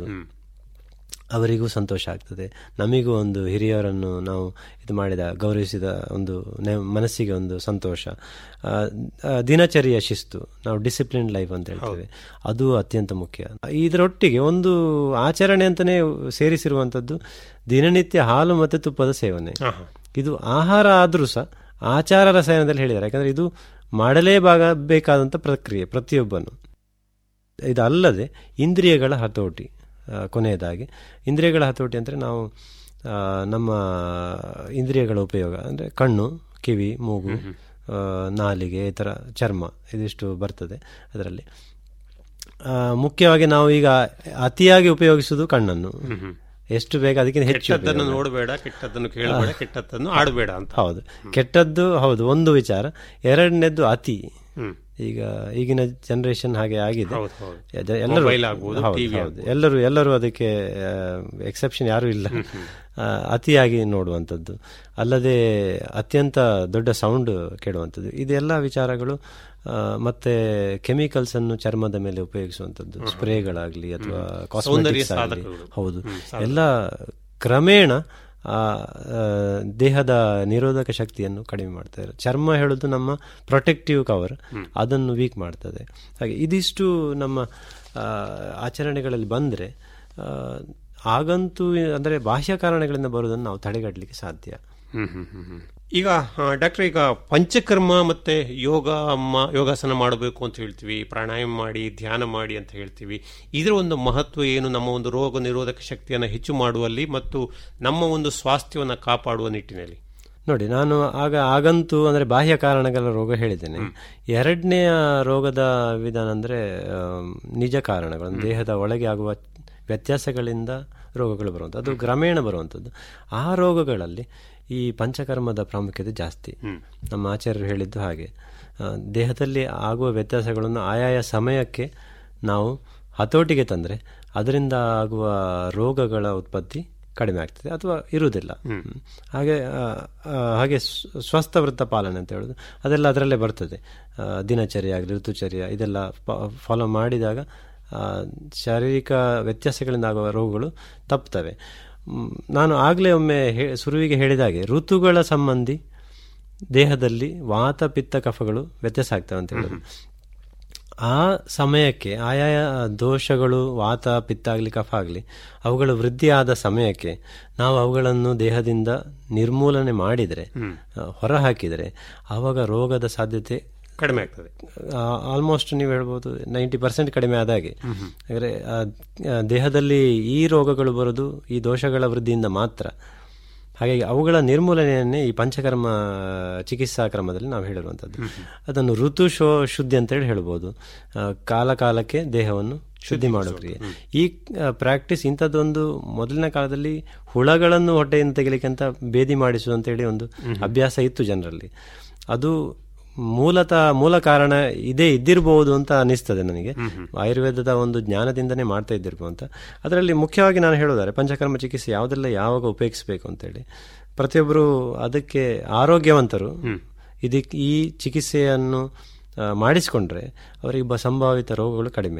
ಅವರಿಗೂ ಸಂತೋಷ ಆಗ್ತದೆ ನಮಿಗೂ ಒಂದು ಹಿರಿಯರನ್ನು ನಾವು ಇದು ಮಾಡಿದ ಗೌರವಿಸಿದ ಒಂದು ನೆ- ಮನಸ್ಸಿಗೆ ಒಂದು ಸಂತೋಷ ಆ, ಆ, ದಿನಚರಿಯ ಶಿಸ್ತು ನಾವು ಡಿಸಿಪ್ಲಿನ್ ಲೈಫ್ ಅಂತ ಹೇಳ್ತೇವೆ ಅದು ಅತ್ಯಂತ ಮುಖ್ಯ ಇದರೊಟ್ಟಿಗೆ ಒಂದು ಆಚರಣೆ ಅಂತಲೇ ಸೇರಿಸಿರುವಂಥದ್ದು ದಿನನಿತ್ಯ ಹಾಲು ಮತ್ತು ತುಪ್ಪದ ಸೇವನೆ ಇದು ಆಹಾರ ಆದರೂ ಸಹ ಆಚಾರ ರಸಾಯನದಲ್ಲಿ ಹೇಳಿದ್ದಾರೆ ಯಾಕಂದ್ರೆ ಇದು ಮಾಡಲೇಬಾಗ ಬೇಕಾದಂಥ ಪ್ರಕ್ರಿಯೆ ಪ್ರತಿಯೊಬ್ಬನು ಇದಲ್ಲದೆ ಇಂದ್ರಿಯಗಳ ಹತೋಟಿ ಆ, ಕೊನೆಯದಾಗಿ ಇಂದ್ರಿಯಗಳ ಹತೋಟಿ ಅಂದರೆ ನಾವು ಆ, ನಮ್ಮ ಇಂದ್ರಿಯಗಳ ಉಪಯೋಗ ಅಂದರೆ ಕಣ್ಣು ಕಿವಿ ಮೂಗು ಆ, ನಾಲಿಗೆ ಈ ಥರ ಚರ್ಮ ಇದಿಷ್ಟು ಬರ್ತದೆ ಅದರಲ್ಲಿ ಆ, ಮುಖ್ಯವಾಗಿ ನಾವು ಈಗ ಅತಿಯಾಗಿ ಉಪಯೋಗಿಸುವುದು ಕಣ್ಣನ್ನು ಎಷ್ಟು ಬೇಗ ಅದಕ್ಕಿಂತ ಹೆಚ್ಚು
ಕೆಟ್ಟದ್ದನ್ನು
ಉಪಯೋಗ.
ನೋಡಬೇಡ ಕೆಟ್ಟದ್ದನ್ನು ಕೇಳಬೇಡ ಕೆಟ್ಟದ್ದನ್ನು ಆಡಬೇಡ ಅಂತ
ಹೌದು ಕೆಟ್ಟದ್ದು ಹೌದು ಒಂದು ವಿಚಾರ ಎರಡನೇದ್ದು ಅತಿ ಈಗ ಈಗಿನ ಜನರೇಷನ್ ಹಾಗೆ ಆಗಿದೆ
ಹೌದು, ಹೌದು.
ಎದ- ಎಲ್ಲರೂ
Mobile ಆಗ್ಬೋದು,
ಹೌದು,
TV
ಹೌದು. ಎಲ್ಲರೂ ಎಲ್ಲರೂ ಅದಕ್ಕೆ ಎಕ್ಸೆಪ್ಷನ್ ಯಾರು ಇಲ್ಲ ಆ, ಅತಿಯಾಗಿ ನೋಡುವಂಥದ್ದು ಅಲ್ಲದೆ ಅತ್ಯಂತ ದೊಡ್ಡ ಸೌಂಡ್ ಕೇಳುವಂಥದ್ದು ಇದೆಲ್ಲ ವಿಚಾರಗಳು ಆ, ಮತ್ತೆ ಕೆಮಿಕಲ್ಸ್ ಅನ್ನು ಚರ್ಮದ ಮೇಲೆ ಉಪಯೋಗಿಸುವಂಥದ್ದು ಸ್ಪ್ರೇಗಳಾಗ್ಲಿ ಅಥವಾ
ಸೌಂದರ್ಯ
ಕಾಸ್ಮೆಟಿಕ್ಸ್ ಆಗಲಿ
ಸಾಧಕಗಳು.
ಹೌದು ಎಲ್ಲ ಕ್ರಮೇಣ ಆ, ಆ, ದೇಹದ ನಿರೋಧಕ ಶಕ್ತಿಯನ್ನು ಕಡಿಮೆ ಮಾಡ್ತಾರೆ ಚರ್ಮ ಹೇಳೋದು ನಮ್ಮ ಪ್ರೊಟೆಕ್ಟಿವ್ ಕವರ್ ಅದನ್ನು ವೀಕ್ ಮಾಡ್ತದೆ ಹಾಗೆ ಇದಿಷ್ಟು ನಮ್ಮ ಆ, ಆಚರಣೆಗಳಲ್ಲಿ ಬಂದರೆ ಆಗಂತೂ ಅಂದರೆ ಬಾಹ್ಯ ಕಾರಣಗಳಿಂದ ಬರುವುದನ್ನು ನಾವು ತಡೆಗಟ್ಟಲಿಕ್ಕೆ ಸಾಧ್ಯ
ಹ್ಮ್, ಹ್ಮ್, ಹ್ಮ್, ಹ್ಮ್. ಈಗ ಡಾಕ್ಟರ್ ಈಗ ಪಂಚಕರ್ಮ ಮತ್ತೆ ಯೋಗ ಮ- ಯೋಗಾಸನ ಮಾಡಬೇಕು ಅಂತ ಹೇಳ್ತೀವಿ ಪ್ರಾಣಾಯಾಮ ಮಾಡಿ ಧ್ಯಾನ ಮಾಡಿ ಅಂತ ಹೇಳ್ತೀವಿ ಇದರ ಒಂದು ಮಹತ್ವ ಏನು ನಮ್ಮ ಒಂದು ರೋಗ ನಿರೋಧಕ ಶಕ್ತಿಯನ್ನು ಹೆಚ್ಚು ಮಾಡುವಲ್ಲಿ ಮತ್ತು ನಮ್ಮ ಒಂದು ಸ್ವಾಸ್ಥ್ಯವನ್ನು ಕಾಪಾಡುವ ನಿಟ್ಟಿನಲ್ಲಿ
ನೋಡಿ ನಾನು ಆಗ ಆಗಂತೂ ಅಂದರೆ ಬಾಹ್ಯ ಕಾರಣಗಳ ರೋಗ ಹೇಳಿದ್ದೇನೆ ಎರಡನೆಯ ರೋಗದ ವಿಧಾನ ಅಂದರೆ ನಿಜ ಕಾರಣಗಳು ಅಂದ್ರೆ ದೇಹದ ಒಳಗೆ ಆಗುವ ವ್ಯತ್ಯಾಸಗಳಿಂದ ರೋಗಗಳು ಬರುವಂಥದ್ದು ಅದು ಕ್ರಮೇಣ ಬರುವಂಥದ್ದು ಆ ರೋಗಗಳಲ್ಲಿ ಈ ಪಂಚಕರ್ಮದ ಪ್ರಾಮುಖ್ಯತೆ ಜಾಸ್ತಿ ನಮ್ಮ ಆಚಾರ್ಯರು ಹೇಳಿದ್ದು ಹಾಗೆ ಆ, ದೇಹದಲ್ಲಿ ಆಗುವ ವ್ಯತ್ಯಾಸಗಳನ್ನು ಆಯಾಯ ಸಮಯಕ್ಕೆ ನಾವು ಹತೋಟಿಗೆ ತಂದರೆ ಅದರಿಂದ ಆಗುವ ರೋಗಗಳ ಉತ್ಪತ್ತಿ ಕಡಿಮೆ ಆಗ್ತದೆ ಅಥವಾ ಇರುವುದಿಲ್ಲ ಹ್ಮ್. ಹಾಗೆ ಆ, ಆ, ಹಾಗೆ ಸ್ವ- ಸ್ವಸ್ಥ ವೃತ್ತ ಪಾಲನೆ ಅಂತ ಹೇಳೋದು ಅದೆಲ್ಲ ಅದರಲ್ಲೇ ಬರ್ತದೆ ಆ, ದಿನಚರ್ಯ ಆಗಲಿ ಋತುಚರ್ಯ ಇದೆಲ್ಲ ಫಾಲೋ ಮಾಡಿದಾಗ ಆ, ಶಾರೀರಿಕ ವ್ಯತ್ಯಾಸಗಳಿಂದ ಆಗುವ ರೋಗಗಳು ತಪ್ಪುತ್ತವೆ ಮ್, ನಾನು ಆಗಲೇ ಒಮ್ಮೆ ಹೇ- ಶುರುವಿಗೆ ಹೇಳಿದಾಗೆ ಋತುಗಳ ಸಂಬಂಧಿ ದೇಹದಲ್ಲಿ ವಾತ ಪಿತ್ತ ಕಫಗಳು ವ್ಯತ್ಯಾಸ ಆಗ್ತವೆ ಅಂತ ಹೇಳೋದು ಆ ಸಮಯಕ್ಕೆ ಆಯಾಯ ದೋಷಗಳು ವಾತ ಪಿತ್ತ ಆಗಲಿ ಕಫ ಆಗಲಿ ಅವುಗಳು ವೃದ್ಧಿಯಾದ ಸಮಯಕ್ಕೆ ನಾವು ಅವುಗಳನ್ನು ದೇಹದಿಂದ ನಿರ್ಮೂಲನೆ ಮಾಡಿದರೆ ಹೊರ ಹಾಕಿದರೆ ಆವಾಗ ರೋಗದ ಸಾಧ್ಯತೆ
ಕಡಿಮೆ ಆಗ್ತದೆ
ಆಲ್ಮೋಸ್ಟ್ ನೀವು ಹೇಳ್ಬೋದು ನೈಂಟಿ ಪರ್ಸೆಂಟ್ ಕಡಿಮೆ ಆದಾಗೆ ಅಂದರೆ ದೇಹದಲ್ಲಿ ಈ ರೋಗಗಳು ಬರೋದು ಈ ದೋಷಗಳ ವೃದ್ಧಿಯಿಂದ ಮಾತ್ರ ಹಾಗಾಗಿ ಅವುಗಳ ನಿರ್ಮೂಲನೆಯನ್ನೇ ಈ ಪಂಚಕರ್ಮ ಚಿಕಿತ್ಸಾ ಕ್ರಮದಲ್ಲಿ ನಾವು ಹೇಳಿರುವಂಥದ್ದು ಅದನ್ನು ಋತು ಶೋ ಶುದ್ಧಿ ಅಂತೇಳಿ ಹೇಳ್ಬೋದು ಆ, ಕಾಲ ಕಾಲಕ್ಕೆ ದೇಹವನ್ನು ಶುದ್ಧಿ ಮಾಡೋ ಕ್ರಿಯೆ ಈ ಪ್ರಾಕ್ಟೀಸ್ ಇಂಥದ್ದೊಂದು ಮೊದಲಿನ ಕಾಲದಲ್ಲಿ ಹುಳಗಳನ್ನು ಹೊಟ್ಟೆಯಿಂದ ತೆಗಿಲಿಕ್ಕೆ ಅಂತ ಬೇದಿ ಮಾಡಿಸುವುದು ಅಂತೇಳಿ ಒಂದು ಅಭ್ಯಾಸ ಇತ್ತು ಜನರಲ್ಲಿ ಅದು ಮೂಲತಃ ಮೂಲ ಕಾರಣ ಇದೇ ಇದ್ದಿರಬಹುದು ಅಂತ ಅನಿಸ್ತದೆ ನನಗೆ ಆಯುರ್ವೇದದ ಒಂದು ಜ್ಞಾನದಿಂದನೇ ಮಾಡ್ತಾ ಇದ್ದಿರ್ಬೋದು ಅಂತ ಅದರಲ್ಲಿ ಮುಖ್ಯವಾಗಿ ನಾನು ಹೇಳೋದಾರೆ ಪಂಚಕರ್ಮ ಚಿಕಿತ್ಸೆ ಯಾವುದೆಲ್ಲ ಯಾವಾಗ ಉಪಯೋಗಿಸಬೇಕು ಅಂತೇಳಿ ಪ್ರತಿಯೊಬ್ಬರು ಅದಕ್ಕೆ ಆರೋಗ್ಯವಂತರು ಇದಕ್ಕೆ ಈ ಚಿಕಿತ್ಸೆಯನ್ನು ಆ, ಮಾಡಿಸಿಕೊಂಡ್ರೆ ಅವರಿಗೆ ಬ ಸಂಭಾವಿತ ರೋಗಗಳು ಕಡಿಮೆ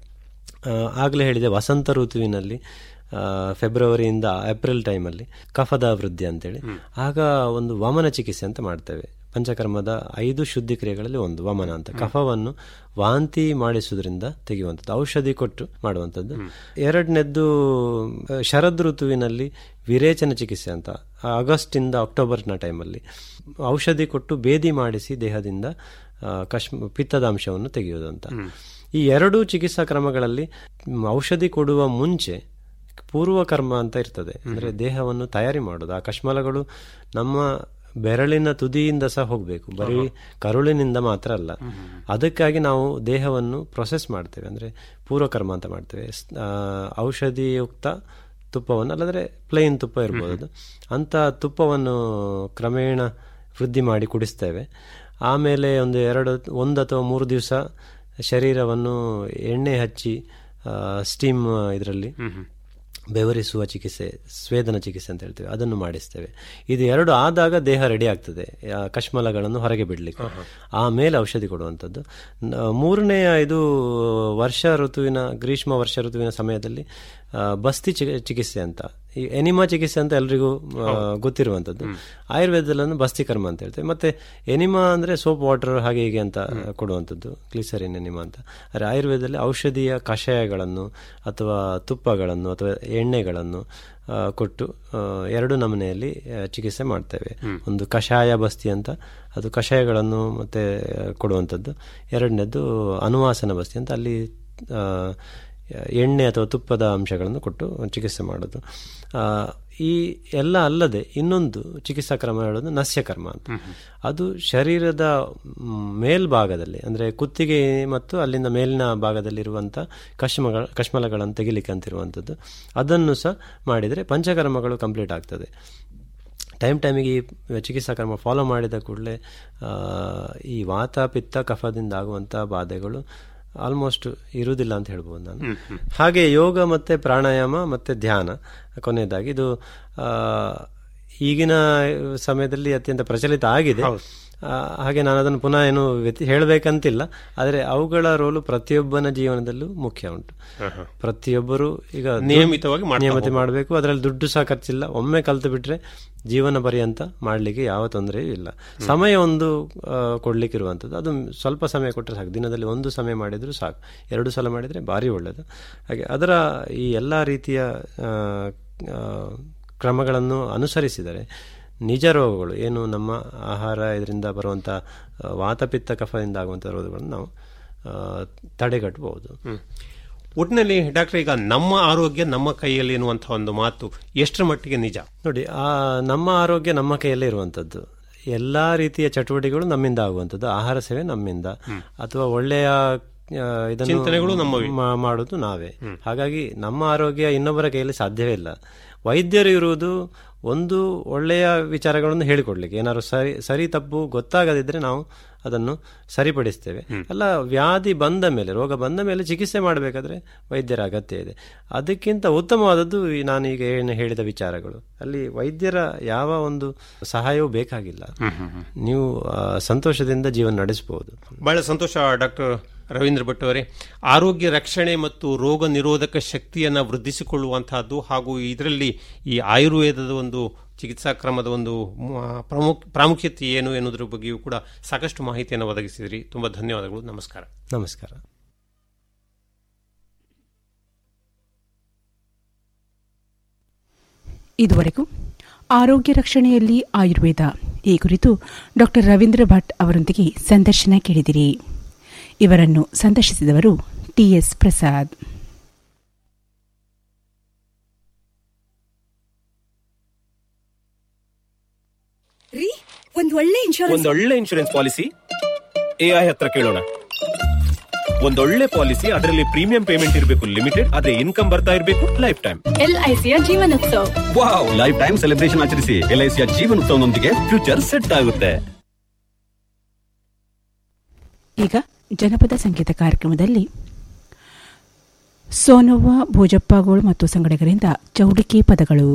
ಆಗಲೇ ಹೇಳಿದೆ ವಸಂತ ಋತುವಿನಲ್ಲಿ ಆ, ಫೆಬ್ರವರಿಯಿಂದ ಏಪ್ರಿಲ್ ಟೈಮಲ್ಲಿ ಕಫದ ವೃದ್ಧಿ ಅಂತೇಳಿ ಆಗ ಒಂದು ವಮನ ಚಿಕಿತ್ಸೆ ಅಂತ ಮಾಡ್ತೇವೆ ಪಂಚಕರ್ಮದ ಐದು ಶುದ್ಧಿ ಕ್ರಿಯೆಗಳಲ್ಲಿ ಒಂದು ವಮನ ಅಂತ ಕಫವನ್ನು ವಾಂತಿ ಮಾಡಿಸುವುದರಿಂದ ತೆಗೆಯುವಂಥದ್ದು ಔಷಧಿ ಕೊಟ್ಟು ಮಾಡುವಂಥದ್ದು ಎರಡನೇದ್ದು ಆ, ಶರದ್ ಋತುವಿನಲ್ಲಿ ವಿರೇಚನ ಚಿಕಿತ್ಸೆ ಅಂತ ಆಗಸ್ಟ್ ಇಂದ ಅಕ್ಟೋಬರ್ನ ಟೈಮಲ್ಲಿ ಔಷಧಿ ಕೊಟ್ಟು ಬೇದಿ ಮಾಡಿಸಿ ದೇಹದಿಂದ ಆ, ಕಶ್ಮ ಪಿತ್ತದ ಅಂಶವನ್ನು ತೆಗೆಯುವುದು ಅಂತ ಈ ಎರಡೂ ಚಿಕಿತ್ಸಾ ಕ್ರಮಗಳಲ್ಲಿ ಮ್, ಔಷಧಿ ಕೊಡುವ ಮುಂಚೆ ಪೂರ್ವ ಕರ್ಮ ಅಂತ ಇರ್ತದೆ ಅಂದ್ರೆ ದೇಹವನ್ನು ತಯಾರಿ ಮಾಡೋದು ಆ ಕಶ್ಮಲಗಳು ನಮ್ಮ ಬೆರಳಿನ ತುದಿಯಿಂದ ಸಹ ಹೋಗಬೇಕು ಬರೀ ಕರುಳಿನಿಂದ ಮಾತ್ರ ಅಲ್ಲ ಅದಕ್ಕಾಗಿ ನಾವು ದೇಹವನ್ನು ಪ್ರೊಸೆಸ್ ಮಾಡ್ತೇವೆ ಅಂದ್ರೆ ಪೂರ್ವಕರ್ಮ ಅಂತ ಮಾಡ್ತೇವೆ ಸ್- ಆ, ಔಷಧಿಯುಕ್ತ ತುಪ್ಪವನ್ನು ಅಲ್ಲದ್ರೆ ಪ್ಲೇನ್ ತುಪ್ಪ ಇರ್ಬೋದು ಅದು ಅಂತ ತುಪ್ಪವನ್ನು ಕ್ರಮೇಣ ವೃದ್ಧಿ ಮಾಡಿ ಕುಡಿಸ್ತೇವೆ ಆಮೇಲೆ ಒಂದು ಎರಡು ಒಂದು ಅಥವಾ ಮೂರು ದಿವಸ ಶರೀರವನ್ನು ಎಣ್ಣೆ ಹಚ್ಚಿ ಸ್ಟೀಮ್ ಇದರಲ್ಲಿ ಬೆವರಿಸುವ ಚಿಕಿತ್ಸೆ ಸ್ವೇದನ ಚಿಕಿತ್ಸೆ ಅಂತ ಹೇಳ್ತೇವೆ ಅದನ್ನು ಮಾಡಿಸ್ತೇವೆ ಇದು ಎರಡು ಆದಾಗ ದೇಹ ರೆಡಿ ಆಗ್ತದೆ ಆ ಕಶ್ಮಲಗಳನ್ನು ಹೊರಗೆ ಬಿಡಲಿಕ್ಕೆ ಆಮೇಲೆ ಔಷಧಿ ಕೊಡುವಂಥದ್ದು ನ- ಮೂರನೆಯ ಇದು ವರ್ಷ ಋತುವಿನ ಗ್ರೀಷ್ಮ ವರ್ಷ ಋತುವಿನ ಸಮಯದಲ್ಲಿ ಆ, ಬಸ್ತಿ ಚಿ- ಚಿಕಿತ್ಸೆ ಅಂತ ಈ ಎನಿಮಾ ಚಿಕಿತ್ಸೆ ಅಂತ ಎಲ್ರಿಗೂ ಆ, ಗೊತ್ತಿರುವಂಥದ್ದು ಆಯುರ್ವೇದದಲ್ಲೂ ಬಸ್ತಿ ಕರ್ಮ ಅಂತ ಹೇಳ್ತೇವೆ ಮತ್ತೆ ಎನಿಮಾ ಅಂದ್ರೆ ಸೋಪ್ ವಾಟರ್ ಹಾಗೆ ಹೀಗೆ ಅಂತ ಕೊಡುವಂಥದ್ದು ಗ್ಲಿಸರಿನ್ ಎನಿಮಾ ಅಂತ ಆದರೆ ಆಯುರ್ವೇದದಲ್ಲಿ ಔಷಧಿಯ ಕಷಾಯಗಳನ್ನು ಅಥವಾ ತುಪ್ಪಗಳನ್ನು ಅಥವಾ ಎಣ್ಣೆಗಳನ್ನು ಆ, ಕೊಟ್ಟು ಆ, ಎರಡು ನಮನೆಯಲ್ಲಿ ಆ, ಚಿಕಿತ್ಸೆ ಮಾಡ್ತೇವೆ ಒಂದು ಕಷಾಯ ಬಸ್ತಿ ಅಂತ ಅದು ಕಷಾಯಗಳನ್ನು ಮತ್ತೆ ಕೊಡುವಂಥದ್ದು ಎರಡನೇದ್ದು ಅನುವಾಸನ ಬಸ್ತಿ ಅಂತ ಅಲ್ಲಿ ಆ, ಎಣ್ಣೆ ಅಥವಾ ತುಪ್ಪದ ಅಂಶಗಳನ್ನು ಕೊಟ್ಟು ಚಿಕಿತ್ಸೆ ಮಾಡೋದು ಆ, ಈ ಎಲ್ಲ ಅಲ್ಲದೆ ಇನ್ನೊಂದು ಚಿಕಿತ್ಸಾ ಕ್ರಮ ಹೇಳೋದು ನಸ್ಯಕರ್ಮ ಅಂತ ಅದು ಶರೀರದ ಮ್, ಮೇಲ್ಭಾಗದಲ್ಲಿ ಅಂದರೆ ಕುತ್ತಿಗೆ ಮತ್ತು ಅಲ್ಲಿಂದ ಮೇಲಿನ ಭಾಗದಲ್ಲಿರುವಂಥ ಕಶ್ಮಗಳ ಕಶ್ಮಲಗಳನ್ನು ತೆಗಿಲಿಕ್ಕೆ ಅಂತಿರುವಂಥದ್ದು ಅದನ್ನು ಸಹ ಮಾಡಿದರೆ ಪಂಚಕರ್ಮಗಳು ಕಂಪ್ಲೀಟ್ ಆಗ್ತದೆ ಟೈಮ್ ಟೈಮಿಗೆ ಈ ಚಿಕಿತ್ಸಾ ಕ್ರಮ ಫಾಲೋ ಮಾಡಿದ ಕೂಡಲೇ ಈ ವಾತ ಪಿತ್ತ ಕಫದಿಂದ ಆಗುವಂಥ ಬಾಧೆಗಳು ಆಲ್ಮೋಸ್ಟ್ ಇರುವುದಿಲ್ಲ ಅಂತ ಹೇಳ್ಬೋದು ನಾನು ಹಾಗೆ ಯೋಗ ಮತ್ತೆ ಪ್ರಾಣಾಯಾಮ ಮತ್ತೆ ಧ್ಯಾನ ಕೊನೆಯದಾಗಿ ಇದು ಆ, ಈಗಿನ ಸಮಯದಲ್ಲಿ ಅತ್ಯಂತ ಪ್ರಚಲಿತ ಆಗಿದೆ ಆ, ಹಾಗೆ ನಾನು ಅದನ್ನು ಪುನಃ ಏನು ವ್ಯತಿ ಹೇಳಬೇಕಂತಿಲ್ಲ ಆದರೆ ಅವುಗಳ ರೋಲು ಪ್ರತಿಯೊಬ್ಬನ ಜೀವನದಲ್ಲೂ ಮುಖ್ಯ ಉಂಟು ಪ್ರತಿಯೊಬ್ಬರು ಈಗ ದುಡ್-
ನಿಯಮಿತವಾಗಿ ಮಾಡ್ತಾ
ನಿಯಮಿತ ಮಾಡಬೇಕು ಅದರಲ್ಲಿ ದುಡ್ಡು ಸಹ ಖರ್ಚಿಲ್ಲ ಒಮ್ಮೆ ಕಲ್ತು ಬಿಟ್ರೆ ಜೀವನ ಪರ್ಯಂತ ಮಾಡಲಿಕ್ಕೆ ಯಾವ ತೊಂದರೆಯೂ ಇಲ್ಲ ಸಮಯ ಒಂದು ಆ, ಕೊಡ್ಲಿಕ್ಕೆ ಇರುವಂಥದ್ದು ಅದು ಸ್ವಲ್ಪ ಸಮಯ ಕೊಟ್ಟರೆ ಸಾಕು ದಿನದಲ್ಲಿ ಒಂದು ಸಮಯ ಮಾಡಿದ್ರು ಸಾಕು ಎರಡು ಸಲ ಮಾಡಿದರೆ ಭಾರಿ ಒಳ್ಳೆಯದು ಹಾಗೆ ಅದರ ಈ ಎಲ್ಲ ರೀತಿಯ ಆ, ಆ, ಕ್ರಮಗಳನ್ನು ಅನುಸರಿಸಿದರೆ ನಿಜ ರೋಗಗಳು ಏನು ನಮ್ಮ ಆಹಾರ ಇದರಿಂದ ಬರುವಂಥ ಆ, ವಾತಪಿತ್ತ ಕಫದಿಂದ ಆಗುವಂಥ ರೋಗಗಳನ್ನು ನಾವು ಆ, ತಡೆಗಟ್ಟಬಹುದು
ಒಟ್ಟಿನಲ್ಲಿ ಡಾಕ್ಟರ್ ಈಗ ನಮ್ಮ ಆರೋಗ್ಯ ನಮ್ಮ ಕೈಯಲ್ಲಿ ಎನ್ನುವಂತಹ ಒಂದು ಮಾತು ಎಷ್ಟರ ಮಟ್ಟಿಗೆ ನಿಜ
ನೋಡಿ ಆ ನಮ್ಮ ಆರೋಗ್ಯ ನಮ್ಮ ಕೈಯಲ್ಲೇ ಇರುವಂತದ್ದು ಎಲ್ಲಾ ರೀತಿಯ ಚಟುವಟಿಕೆಗಳು ನಮ್ಮಿಂದ ಆಗುವಂಥದ್ದು ಆಹಾರ ಸೇವೆ ನಮ್ಮಿಂದ ಅಥವಾ ಒಳ್ಳೆಯ ಆ, ಇದನ್ನು
ಚಿಂತನೆಗಳು ನಮ್ಮವೇ.
ಮಾ- ಮಾಡೋದು ನಾವೇ ಹಾಗಾಗಿ ನಮ್ಮ ಆರೋಗ್ಯ ಇನ್ನೊಬ್ಬರ ಕೈಯಲ್ಲಿ ಸಾಧ್ಯವೇ ಇಲ್ಲ ವೈದ್ಯರು ಇರುವುದು ಒಂದು ಒಳ್ಳೆಯ ವಿಚಾರಗಳನ್ನು ಹೇಳಿಕೊಡ್ಲಿಕ್ಕೆ ಏನಾದ್ರು ಸರಿ ಸರಿ ತಪ್ಪು ಗೊತ್ತಾಗದಿದ್ರೆ ನಾವು ಅದನ್ನು ಸರಿಪಡಿಸ್ತೇವೆ ಅಲ್ಲ ವ್ಯಾಧಿ ಬಂದ ಮೇಲೆ ರೋಗ ಬಂದ ಮೇಲೆ ಚಿಕಿತ್ಸೆ ಮಾಡಬೇಕಾದ್ರೆ ವೈದ್ಯರ ಅಗತ್ಯ ಇದೆ ಅದಕ್ಕಿಂತ ಉತ್ತಮವಾದದ್ದು ಈ ನಾನು ಈಗ ಏನು ಹೇಳಿದ ವಿಚಾರಗಳು ಅಲ್ಲಿ ವೈದ್ಯರ ಯಾವ ಒಂದು ಸಹಾಯವೂ ಬೇಕಾಗಿಲ್ಲ ನೀವು ಆ, ಸಂತೋಷದಿಂದ ಜೀವನ ನಡೆಸಬಹುದು
ಬಹಳ ಸಂತೋಷ ಡಾಕ್ಟರ್ ರವೀಂದ್ರ ಭಟ್ ಅವರೇ ಆರೋಗ್ಯ ರಕ್ಷಣೆ ಮತ್ತು ರೋಗ ನಿರೋಧಕ ಶಕ್ತಿಯನ್ನು ವೃದ್ಧಿಸಿಕೊಳ್ಳುವಂತಹದ್ದು ಹಾಗೂ ಇದರಲ್ಲಿ ಈ ಆಯುರ್ವೇದದ ಒಂದು ಚಿಕಿತ್ಸಾ ಕ್ರಮದ ಒಂದು ಮ- ಪ್ರಮುಖ ಪ್ರಾಮುಖ್ಯತೆ ಏನು ಎನ್ನುವುದರ ಬಗ್ಗೆಯೂ ಕೂಡ ಸಾಕಷ್ಟು ಮಾಹಿತಿಯನ್ನು ಒದಗಿಸಿದ್ರಿ ತುಂಬಾ ಧನ್ಯವಾದಗಳು ನಮಸ್ಕಾರ
ನಮಸ್ಕಾರ
ಇದುವರೆಗೂ ಆರೋಗ್ಯ ರಕ್ಷಣೆಯಲ್ಲಿ ಆಯುರ್ವೇದ ಈ ಕುರಿತು ಡಾಕ್ಟರ್ ರವೀಂದ್ರ ಭಟ್ ಅವರೊಂದಿಗೆ ಸಂದರ್ಶನ ಕೇಳಿದಿರಿ ಇವರನ್ನು ಸಂದರ್ಶಿಸಿದವರು ಟಿಎಸ್ ಪ್ರಸಾದ್
ರೀ ಒಂದ್ ಒಳ್ಳೆ ಇನ್ಶೂರೆನ್ಸ್
ಒಂದೊಳ್ಳೆ ಇನ್ಶೂರೆನ್ಸ್ ಪಾಲಿಸಿ ಎಐ ಹತ್ರ ಕೇಳೋಣ ಒಂದೊಳ್ಳೆ ಪಾಲಿಸಿ ಅದರಲ್ಲಿ ಪ್ರೀಮಿಯಂ ಪೇಮೆಂಟ್ ಇರಬೇಕು ಲಿಮಿಟೆಡ್ ಅದೇ ಇನ್ಕಮ್ ಬರ್ತಾ ಇರಬೇಕು ಲೈಫ್ ಟೈಮ್
ಎಲ್ಐಸಿಯ Jeevanotsav
wow lifetime celebration ಆಚರಿಸಿ ಎಲ್ಐಸಿಯ ಜೀವನೋತ್ಸವನೊಂದಿಗೆ ಫ್ಯೂಚರ್ ಸೆಟ್ ಆಗುತ್ತೆ
ಈಗ ಜನಪದ ಸಂಗೀತ ಕಾರ್ಯಕ್ರಮದಲ್ಲಿ ಸೋನವ್ವ ಭೋಜಪ್ಪಗೋಳ್ ಮತ್ತು ಸಂಗಡಿಗರಿಂದ ಚೌಡಿಕೆ ಪದಗಳು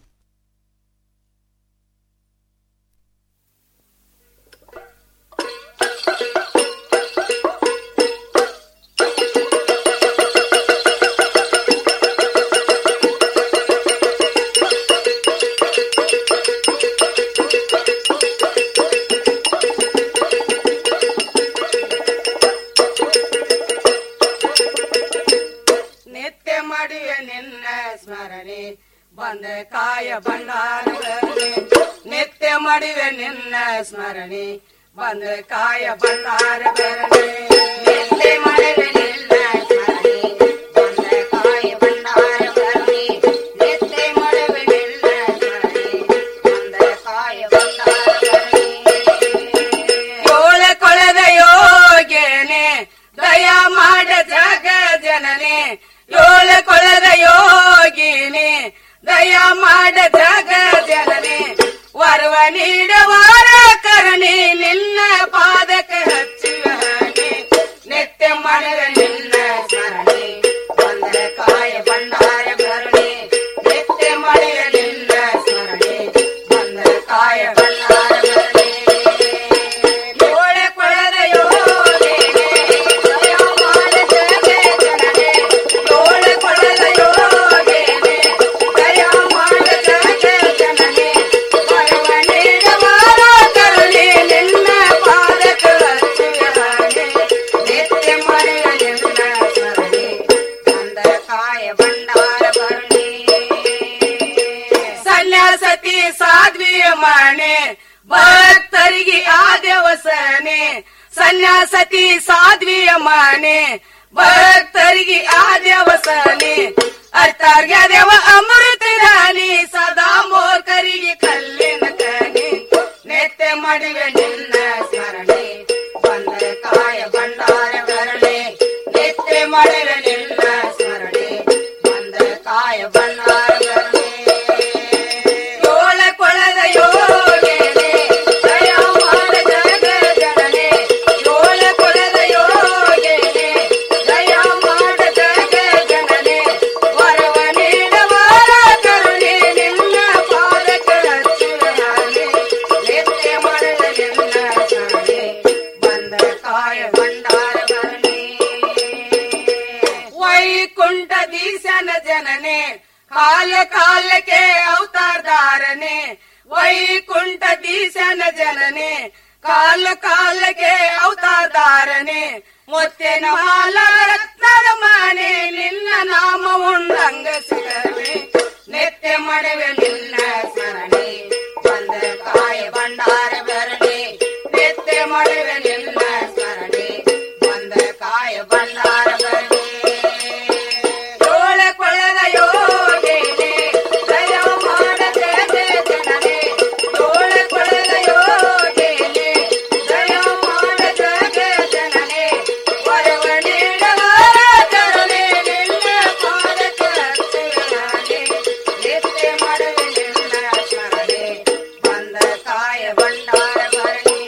ನಿತ್ಯ ಮಾಡುವೆ ನಿನ್ನ ಸ್ಮರಣೆ ಬಂದ ಕಾಯ ಭಂಡಾರಗಳಲ್ಲಿ ನಿತ್ಯ ಮಾಡುವೆ ನಿನ್ನ ಸ್ಮರಣೆ ಬಂದ ಕಾಯ ಭಂಡಾರ ಬರಲಿ ನಿತ್ಯ ಮಾಡುವೆ ನಿನ್ನ ಸ್ಮರಣೆ ಬಂದ ಕಾಯ ಭಂಡಾರ ಬರಲಿ ನಿತ್ಯ ಮಾಡುವೆ ನಿನ್ನ ಸ್ಮರಣೆ ಬಂದ ಕಾಯ ಭಂಡಾರ ಬರಲಿ ಕೋಳ ಕೊಳದ ಯೋಗೇನೆ ದಯ ಮಾಡ ಜಗ ಜನನೆ ಏಳ ಕೊಳದ ಯೋಗಿನಿ ದಯ ಮಾಡ ಜಗ ಜನನೆ ವರವ ನೀಡವಾರ ಕರಣಿ ನಿನ್ನ ಪಾದಕ್ಕೆ ಹಚ್ಚುವ ಹಾಗೆ ನಿತ್ಯ ಮಾಡುವ ನಿನ್ನ ಸ್ಮರಣೆ ಬಂದ ಕಾಯ ಭಂಡಾರ ಭರಣಿ ನಿತ್ಯ ಮಾಡುವ ನಿನ್ನ ಸ್ಮರಣೆ ಬಂದ ಕಾಯ ಭಂಡಾರ ಭರಣಿ ಏಳ ಕೊಳದ ಯೋಗಿನಿ ದಯ ಮಾಡ ಜಗ ಜನನೆ ಏಳ ಕೊಳದ ಯೋಗಿನಿ ದಯ ಮಾಡ ಜಗ ಜನನೆ ವರವ ನೀಡವಾರ ಕರುಣೆ ನಿನ್ನ ಪಾದಕ ಹಚ್ಚುವ ಹಾಗೆ ನಿತ್ಯ ಮಾಡುವ ನಿನ್ನ ಸ್ಮರಣೆ ಬಂದ ಕಾಯ ಭಂಡಾರ ಭರಣಿ ಸನ್ಯಾಸತಿ ಸಾಧ್ವಿಯ ಮಾಣೆ ಭಕ್ತರಿಗೆ ಆ ದೇವಸನೆ ಸನ್ಯಾಸತಿ ಸಾಧ್ವಿಯ ಮಾನೆ ಭಕ್ತರಿಗೆ ಆ ದೇವಸನೆ ಅರ್ಥಾರ್ಯ ದೇವ ಅಮೃತ ರಾಣಿ ಸದಾ ಮೋರ್ಕರಿಗೆ ಕಲ್ಲಿನ ಕಣಿ ನಿತ್ಯ ಮಾಡುವೆ ನಿನ್ನ ಸ್ಮರಣೆ ಬಂದ ಕಾಯ ಭಂಡಾರ ಭರಣೆ ನಿತ್ಯ ಮಾಡುವೆ ನಿನ್ನ ಸ್ಮರಣೆ ಬಂದ ಕಾಯ ಭಂಡಾರ ಭರಣೆ ಏಳ ಕೊಳದ ಯೋಗೇನೆ ದಯ ಮಾಡ ಜಗ ಜನನೆ ಏಳ ಕೊಳದ ಯೋಗೇನೆ ದಯ ಮಾಡ ಜಗ ಜನನೆ ವರವ ನೀಡವಾರ ಕರುಣೆ ನಿನ್ನ ಪಾದಕ ಹಚ್ಚುವ ಹಾಗೆ ನಿತ್ಯ ಮಾಡುವ ನಿನ್ನ ಸ್ಮರಣೆ ಬಂದ ಕಾಯ ಭಂಡಾರ ಭರಣೆ ವೈಕುಂಠ ದೀಶನ ಜನನೆ ಕಾಲ ಕಾಲಕ್ಕೆ ಅವತಾರಧಾರನೆ ವೈಕುಂಠ ದೀಶನ ಜನನೆ ಕಾಲ ಕಾಲಕ್ಕೆ ಅವತಾರಧಾರನೆ ಮುತ್ತಿನ ಮಾಲ ರತ್ನದ ಮನೆ ನಿನ್ನ ನಾಮ ಉಂಡಂಗ ಸಿಗವೆ ನಿತ್ಯ ಮಾಡುವೆ ನಿನ್ನ ಸ್ಮರಣೆ ಬಂದ ಕಾಯ ಭಂಡಾರ ಭರಣೆ ನಿತ್ಯ ಮಾಡುವೆ ನಿನ್ನ ಸ್ಮರಣೆ ಬಂದ ಕಾಯ ಭಂಡಾರ ಭರಣೆ ಏಳ ಕೊಳದ ಯೋಗಿನಿ ದಯ ಮಾಡ ಜಗ ಜನನೆ ಏಳ ಕೊಳದ ಯೋಗಿನಿ ದಯ ಮಾಡ ಜಗ ಜನನೆ ವರವ ನೀಡವಾರ ಕರುಣೆ ನಿನ್ನ ಪಾದಕ ಹಚ್ಚುವ ಹಾಗೆ ನಿತ್ಯ ಮಾಡುವೆ ನಿನ್ನ ಸ್ಮರಣೆ ಬಂದ ಕಾಯ ಭಂಡಾರ ಭರಣಿ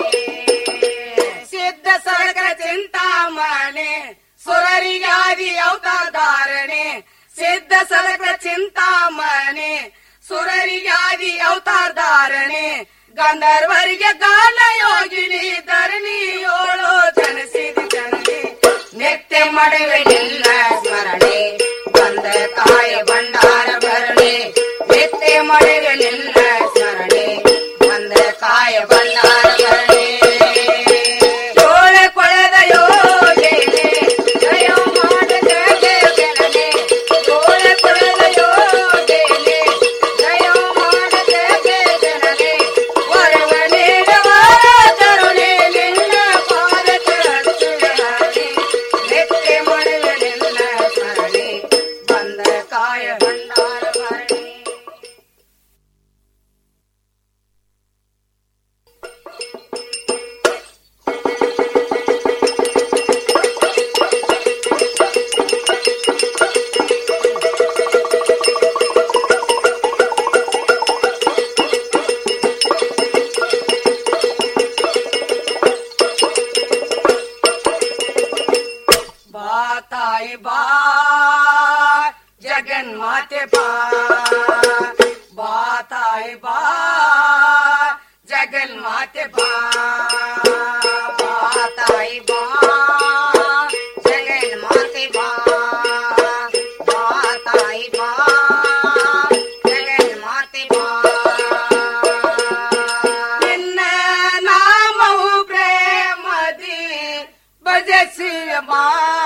ಸಿದ್ಧ ಸರಕರ ಚಿಂತಾಮಣೆ ಸುರರಿಗಾದಿ ಅವತಾರಧಾರಣೆ ಸಿದ್ಧ ಸರಕರ ಚಿಂತಾಮಣೆ ಸುರರಿಗಾದಿ ಅವತಾರಧಾರಣೆ ಗಂಧರ್ವರಿಗೆ ಗಾನ ಯೋಗಿನಿ ಧರಣಿ ಏಳು ಜನಸಿದ ಜನನಿ ನಿತ್ಯ ಮಾಡುವೆ ನಿನ್ನ ಸ್ಮರಣೆ ಬಂದ ಕಾಯ ಭಂಡಾರ ಭರಣೆ ನಿತ್ಯ ಮಾಡುವೆ ನಿನ್ನ ಸ್ಮರಣೆ ಬಂದ ಕಾಯ ಭಂಡಾರ ಭರಣೆ ಜೋಳ ಕೊಳದ ಯೋಜನೆ ಜಯ ಮಾಡ ಜಯ ಜನನೆ ಜೋಳ ಕೊಳದ ಯೋಜನೆ ಜಯ ಮಾಡ ಜಯ ಜನನೆ ವರವ ನೀಡುವ ತರುಣೆ ನಿನ್ನ ಪಾದ ಚರಣೆ ನಿತ್ಯ ಮಾಡುವೆ ನಿನ್ನ ಸ್ಮರಣೆ ಬಂದ ಕಾಯ ಭಂಡಾರ ಭರಣೆ ಬಾ ತಾಯಿ ಬಾ ಜಗನ್ ಮಾತೆ ಬಾ ಬಾ ತಾಯಿ ಬಾ ಜಗನ್ ಮಾತೆ ಬಾ ಬಾ ತಾಯಿ ಬಾ ಜಗನ್ ಮಾತೆ ಬಾ ಬಾ ತಾಯಿ ಬಾ ಜಗನ್ ಮಾತೆ ಬಾ ನಿನ್ನ ನಾಮವು ಪ್ರೇಮದಿ ಭಜಸಿಯ ಬಾ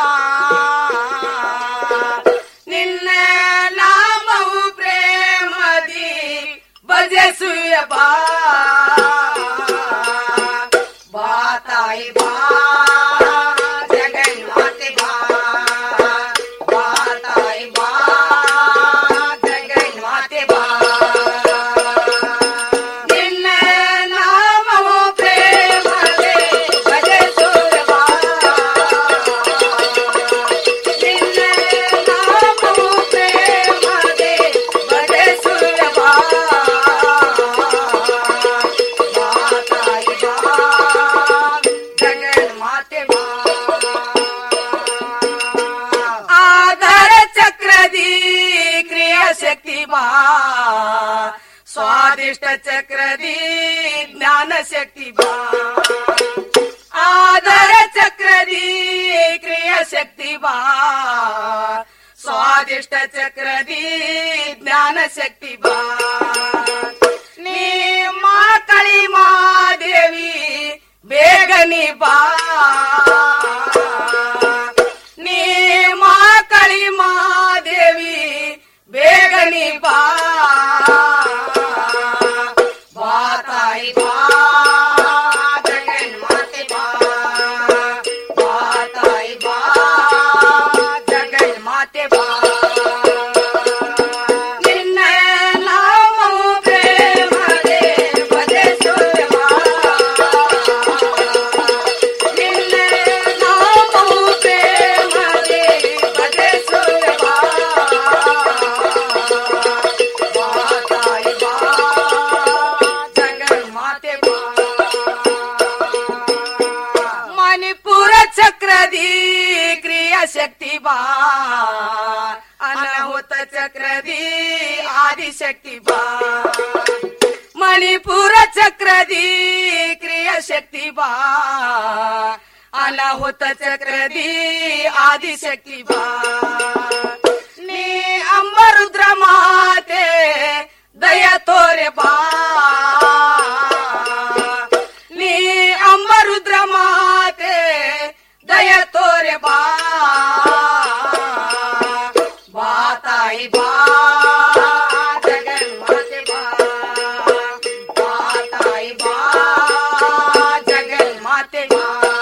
ನಿನ್ನ ನಾಮವು ಪ್ರೇಮದಿ ಭಜಸುಯ ಬಾ ಬಾ ತಾಯಿ ಬಾ ಜಗನ್ ಮಾತೆ ಬಾ ಬಾ ತಾಯಿ ಬಾ ಜಗನ್ ಮಾತೆ ಬಾ ನಿನ್ನ ನಾಮವು ಪ್ರೇಮದೆ ಭಜಸುರ ಬಾ ನಿನ್ನ ನಾಮವು ಪ್ರೇಮದೆ ಭಜಸುರ ಬಾ ಬಾ ತಾಯಿ ಬಾ ಜಗನ್ ಮಾತೆ ಬಾ ಆಧಾರ ಚಕ್ರದಿ ಕ್ರಿಯಾ ಶಕ್ತಿ ಬಾ ಸ್ವಾದಿಷ್ಟ ಚಕ್ರದಿ ಜ್ಞಾನ ಶಕ್ತಿ ಬಾ ಆಧಾರ ಚಕ್ರದಿ ಕ್ರಿಯಾ ಶಕ್ತಿ ಬಾ ಸ್ವಾದಿಷ್ಟ ಚಕ್ರದಿ ಜ್ಞಾನ ಶಕ್ತಿ ಬಾ ನೀ ಮಾತಳಿ ಮಾದೇವಿ ಬೇಗನಿ ಬಾ ನೀ ಮಾಕಳಿ ಮಾದೇವಿ ಬೇಗನಿ ಬಾ ಬಾ ತಾಯಿ ಬಾ ಜಗನ್ ಮಾತೆ ಬಾ ಬಾ ತಾಯಿ ಬಾ ಜಗನ್ ಮಾತೆ ಬಾ ನಿನ್ನ ನಾಮವು ಪ್ರೇಮದೆ ಭಜಸುರ ಬಾ ನಿನ್ನ ನಾಮವು ಪ್ರೇಮದೆ ಭಜಸುರ ಬಾ ಬಾ ತಾಯಿ ಬಾ ಜಗನ್ ಮಾತೆ ಬಾ ಮಣಿಪುರ ಚಕ್ರದಿ ಕ್ರಿಯಾ ಶಕ್ತಿ ಬಾ ಅನಾಹುತ ಚಕ್ರದಿ ಆದಿಶಕ್ತಿ ಬಾ ಮಣಿಪುರ ಚಕ್ರದಿ ಕ್ರಿಯಾ ಶಕ್ತಿ ಬಾ ಅನಾಹುತ ಚಕ್ರದಿ ಆದಿಶಕ್ತಿ ಬಾ ನೀ ಅಂಬರುದ್ರ ಮಾತೆ ದಯ ತೋರೆ ಬಾ ನೀ ಅಂಬರುದ್ರ ಮಾತೆ ದಯ ತೋರೆ ಬಾ ಬಾ ತಾಯಿ ಬಾ ಜಗನ್ ಮಾತೆ ಬಾ ಬಾ ತಾಯಿ ಬಾ ಜಗನ್ ಮಾತೆ ಬಾ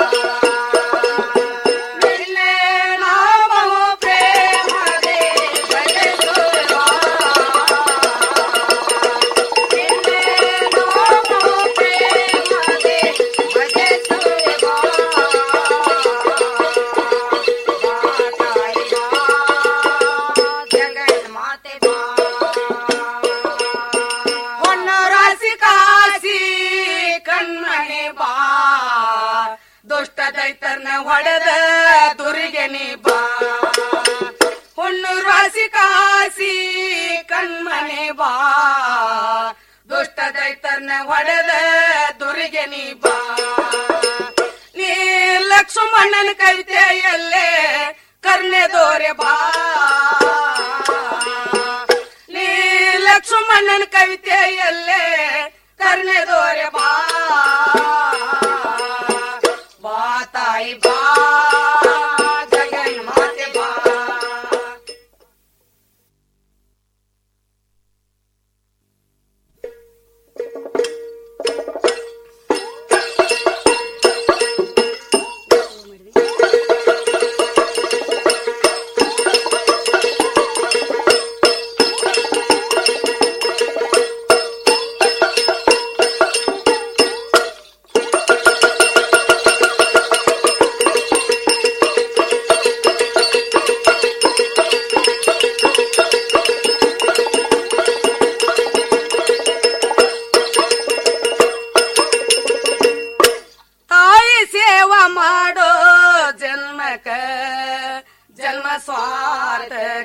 ನಿನ್ನ ನಾಮವು ಪ್ರೇಮದೆ ಭಜಸುರ ಬಾ. ನಿನ್ನ ನಾಮವು ಪ್ರೇಮದೆ ಭಜಸುರ ಬಾ. ಬಾ ತಾಯಿ ಬಾ ಜಗನ್ ಮಾತೆ ಬಾ ಹೊನ್ನ ರಾಶಿ ಕಾಸಿ ಕಣ್ಮಣಿ ಬಾ ದುಷ್ಟ ದೈತರ್ನ ಹೊಡೆದ ದುರಿಗೆ ನೀ ಬಾ ಹೊನ್ನು ರಾಶಿ ಕಾಸಿ ಕಣ್ಮಣಿ ಬಾ ದುಷ್ಟ ದೈತರ್ನ ಹೊಡೆದ ದುರಿಗೆ ನೀ ಬಾ ನೀ ಲಕ್ಷ ಲಕ್ಷ್ಮಣ್ಣನ ಕವಿತೆಯಲ್ಲೇ ಕರ್ಣೆ ದೋರೆ ಬಾ ನೀ ಲಕ್ಷ್ಮಣ್ಣನ ಕವಿತೆಯಲ್ಲೇ ಕರ್ಣೆ ದೋರೆ ಬಾ ಬಾ ತಾಯಿ ಬಾ ಜಗನ್ಮಾತೆ ಬಾ ತಾಯಿ ಸೇವಾ ಮಾಡೋ ಜನ್ಮಕ ಜನ್ಮ ಸ್ವಾರ್ಥ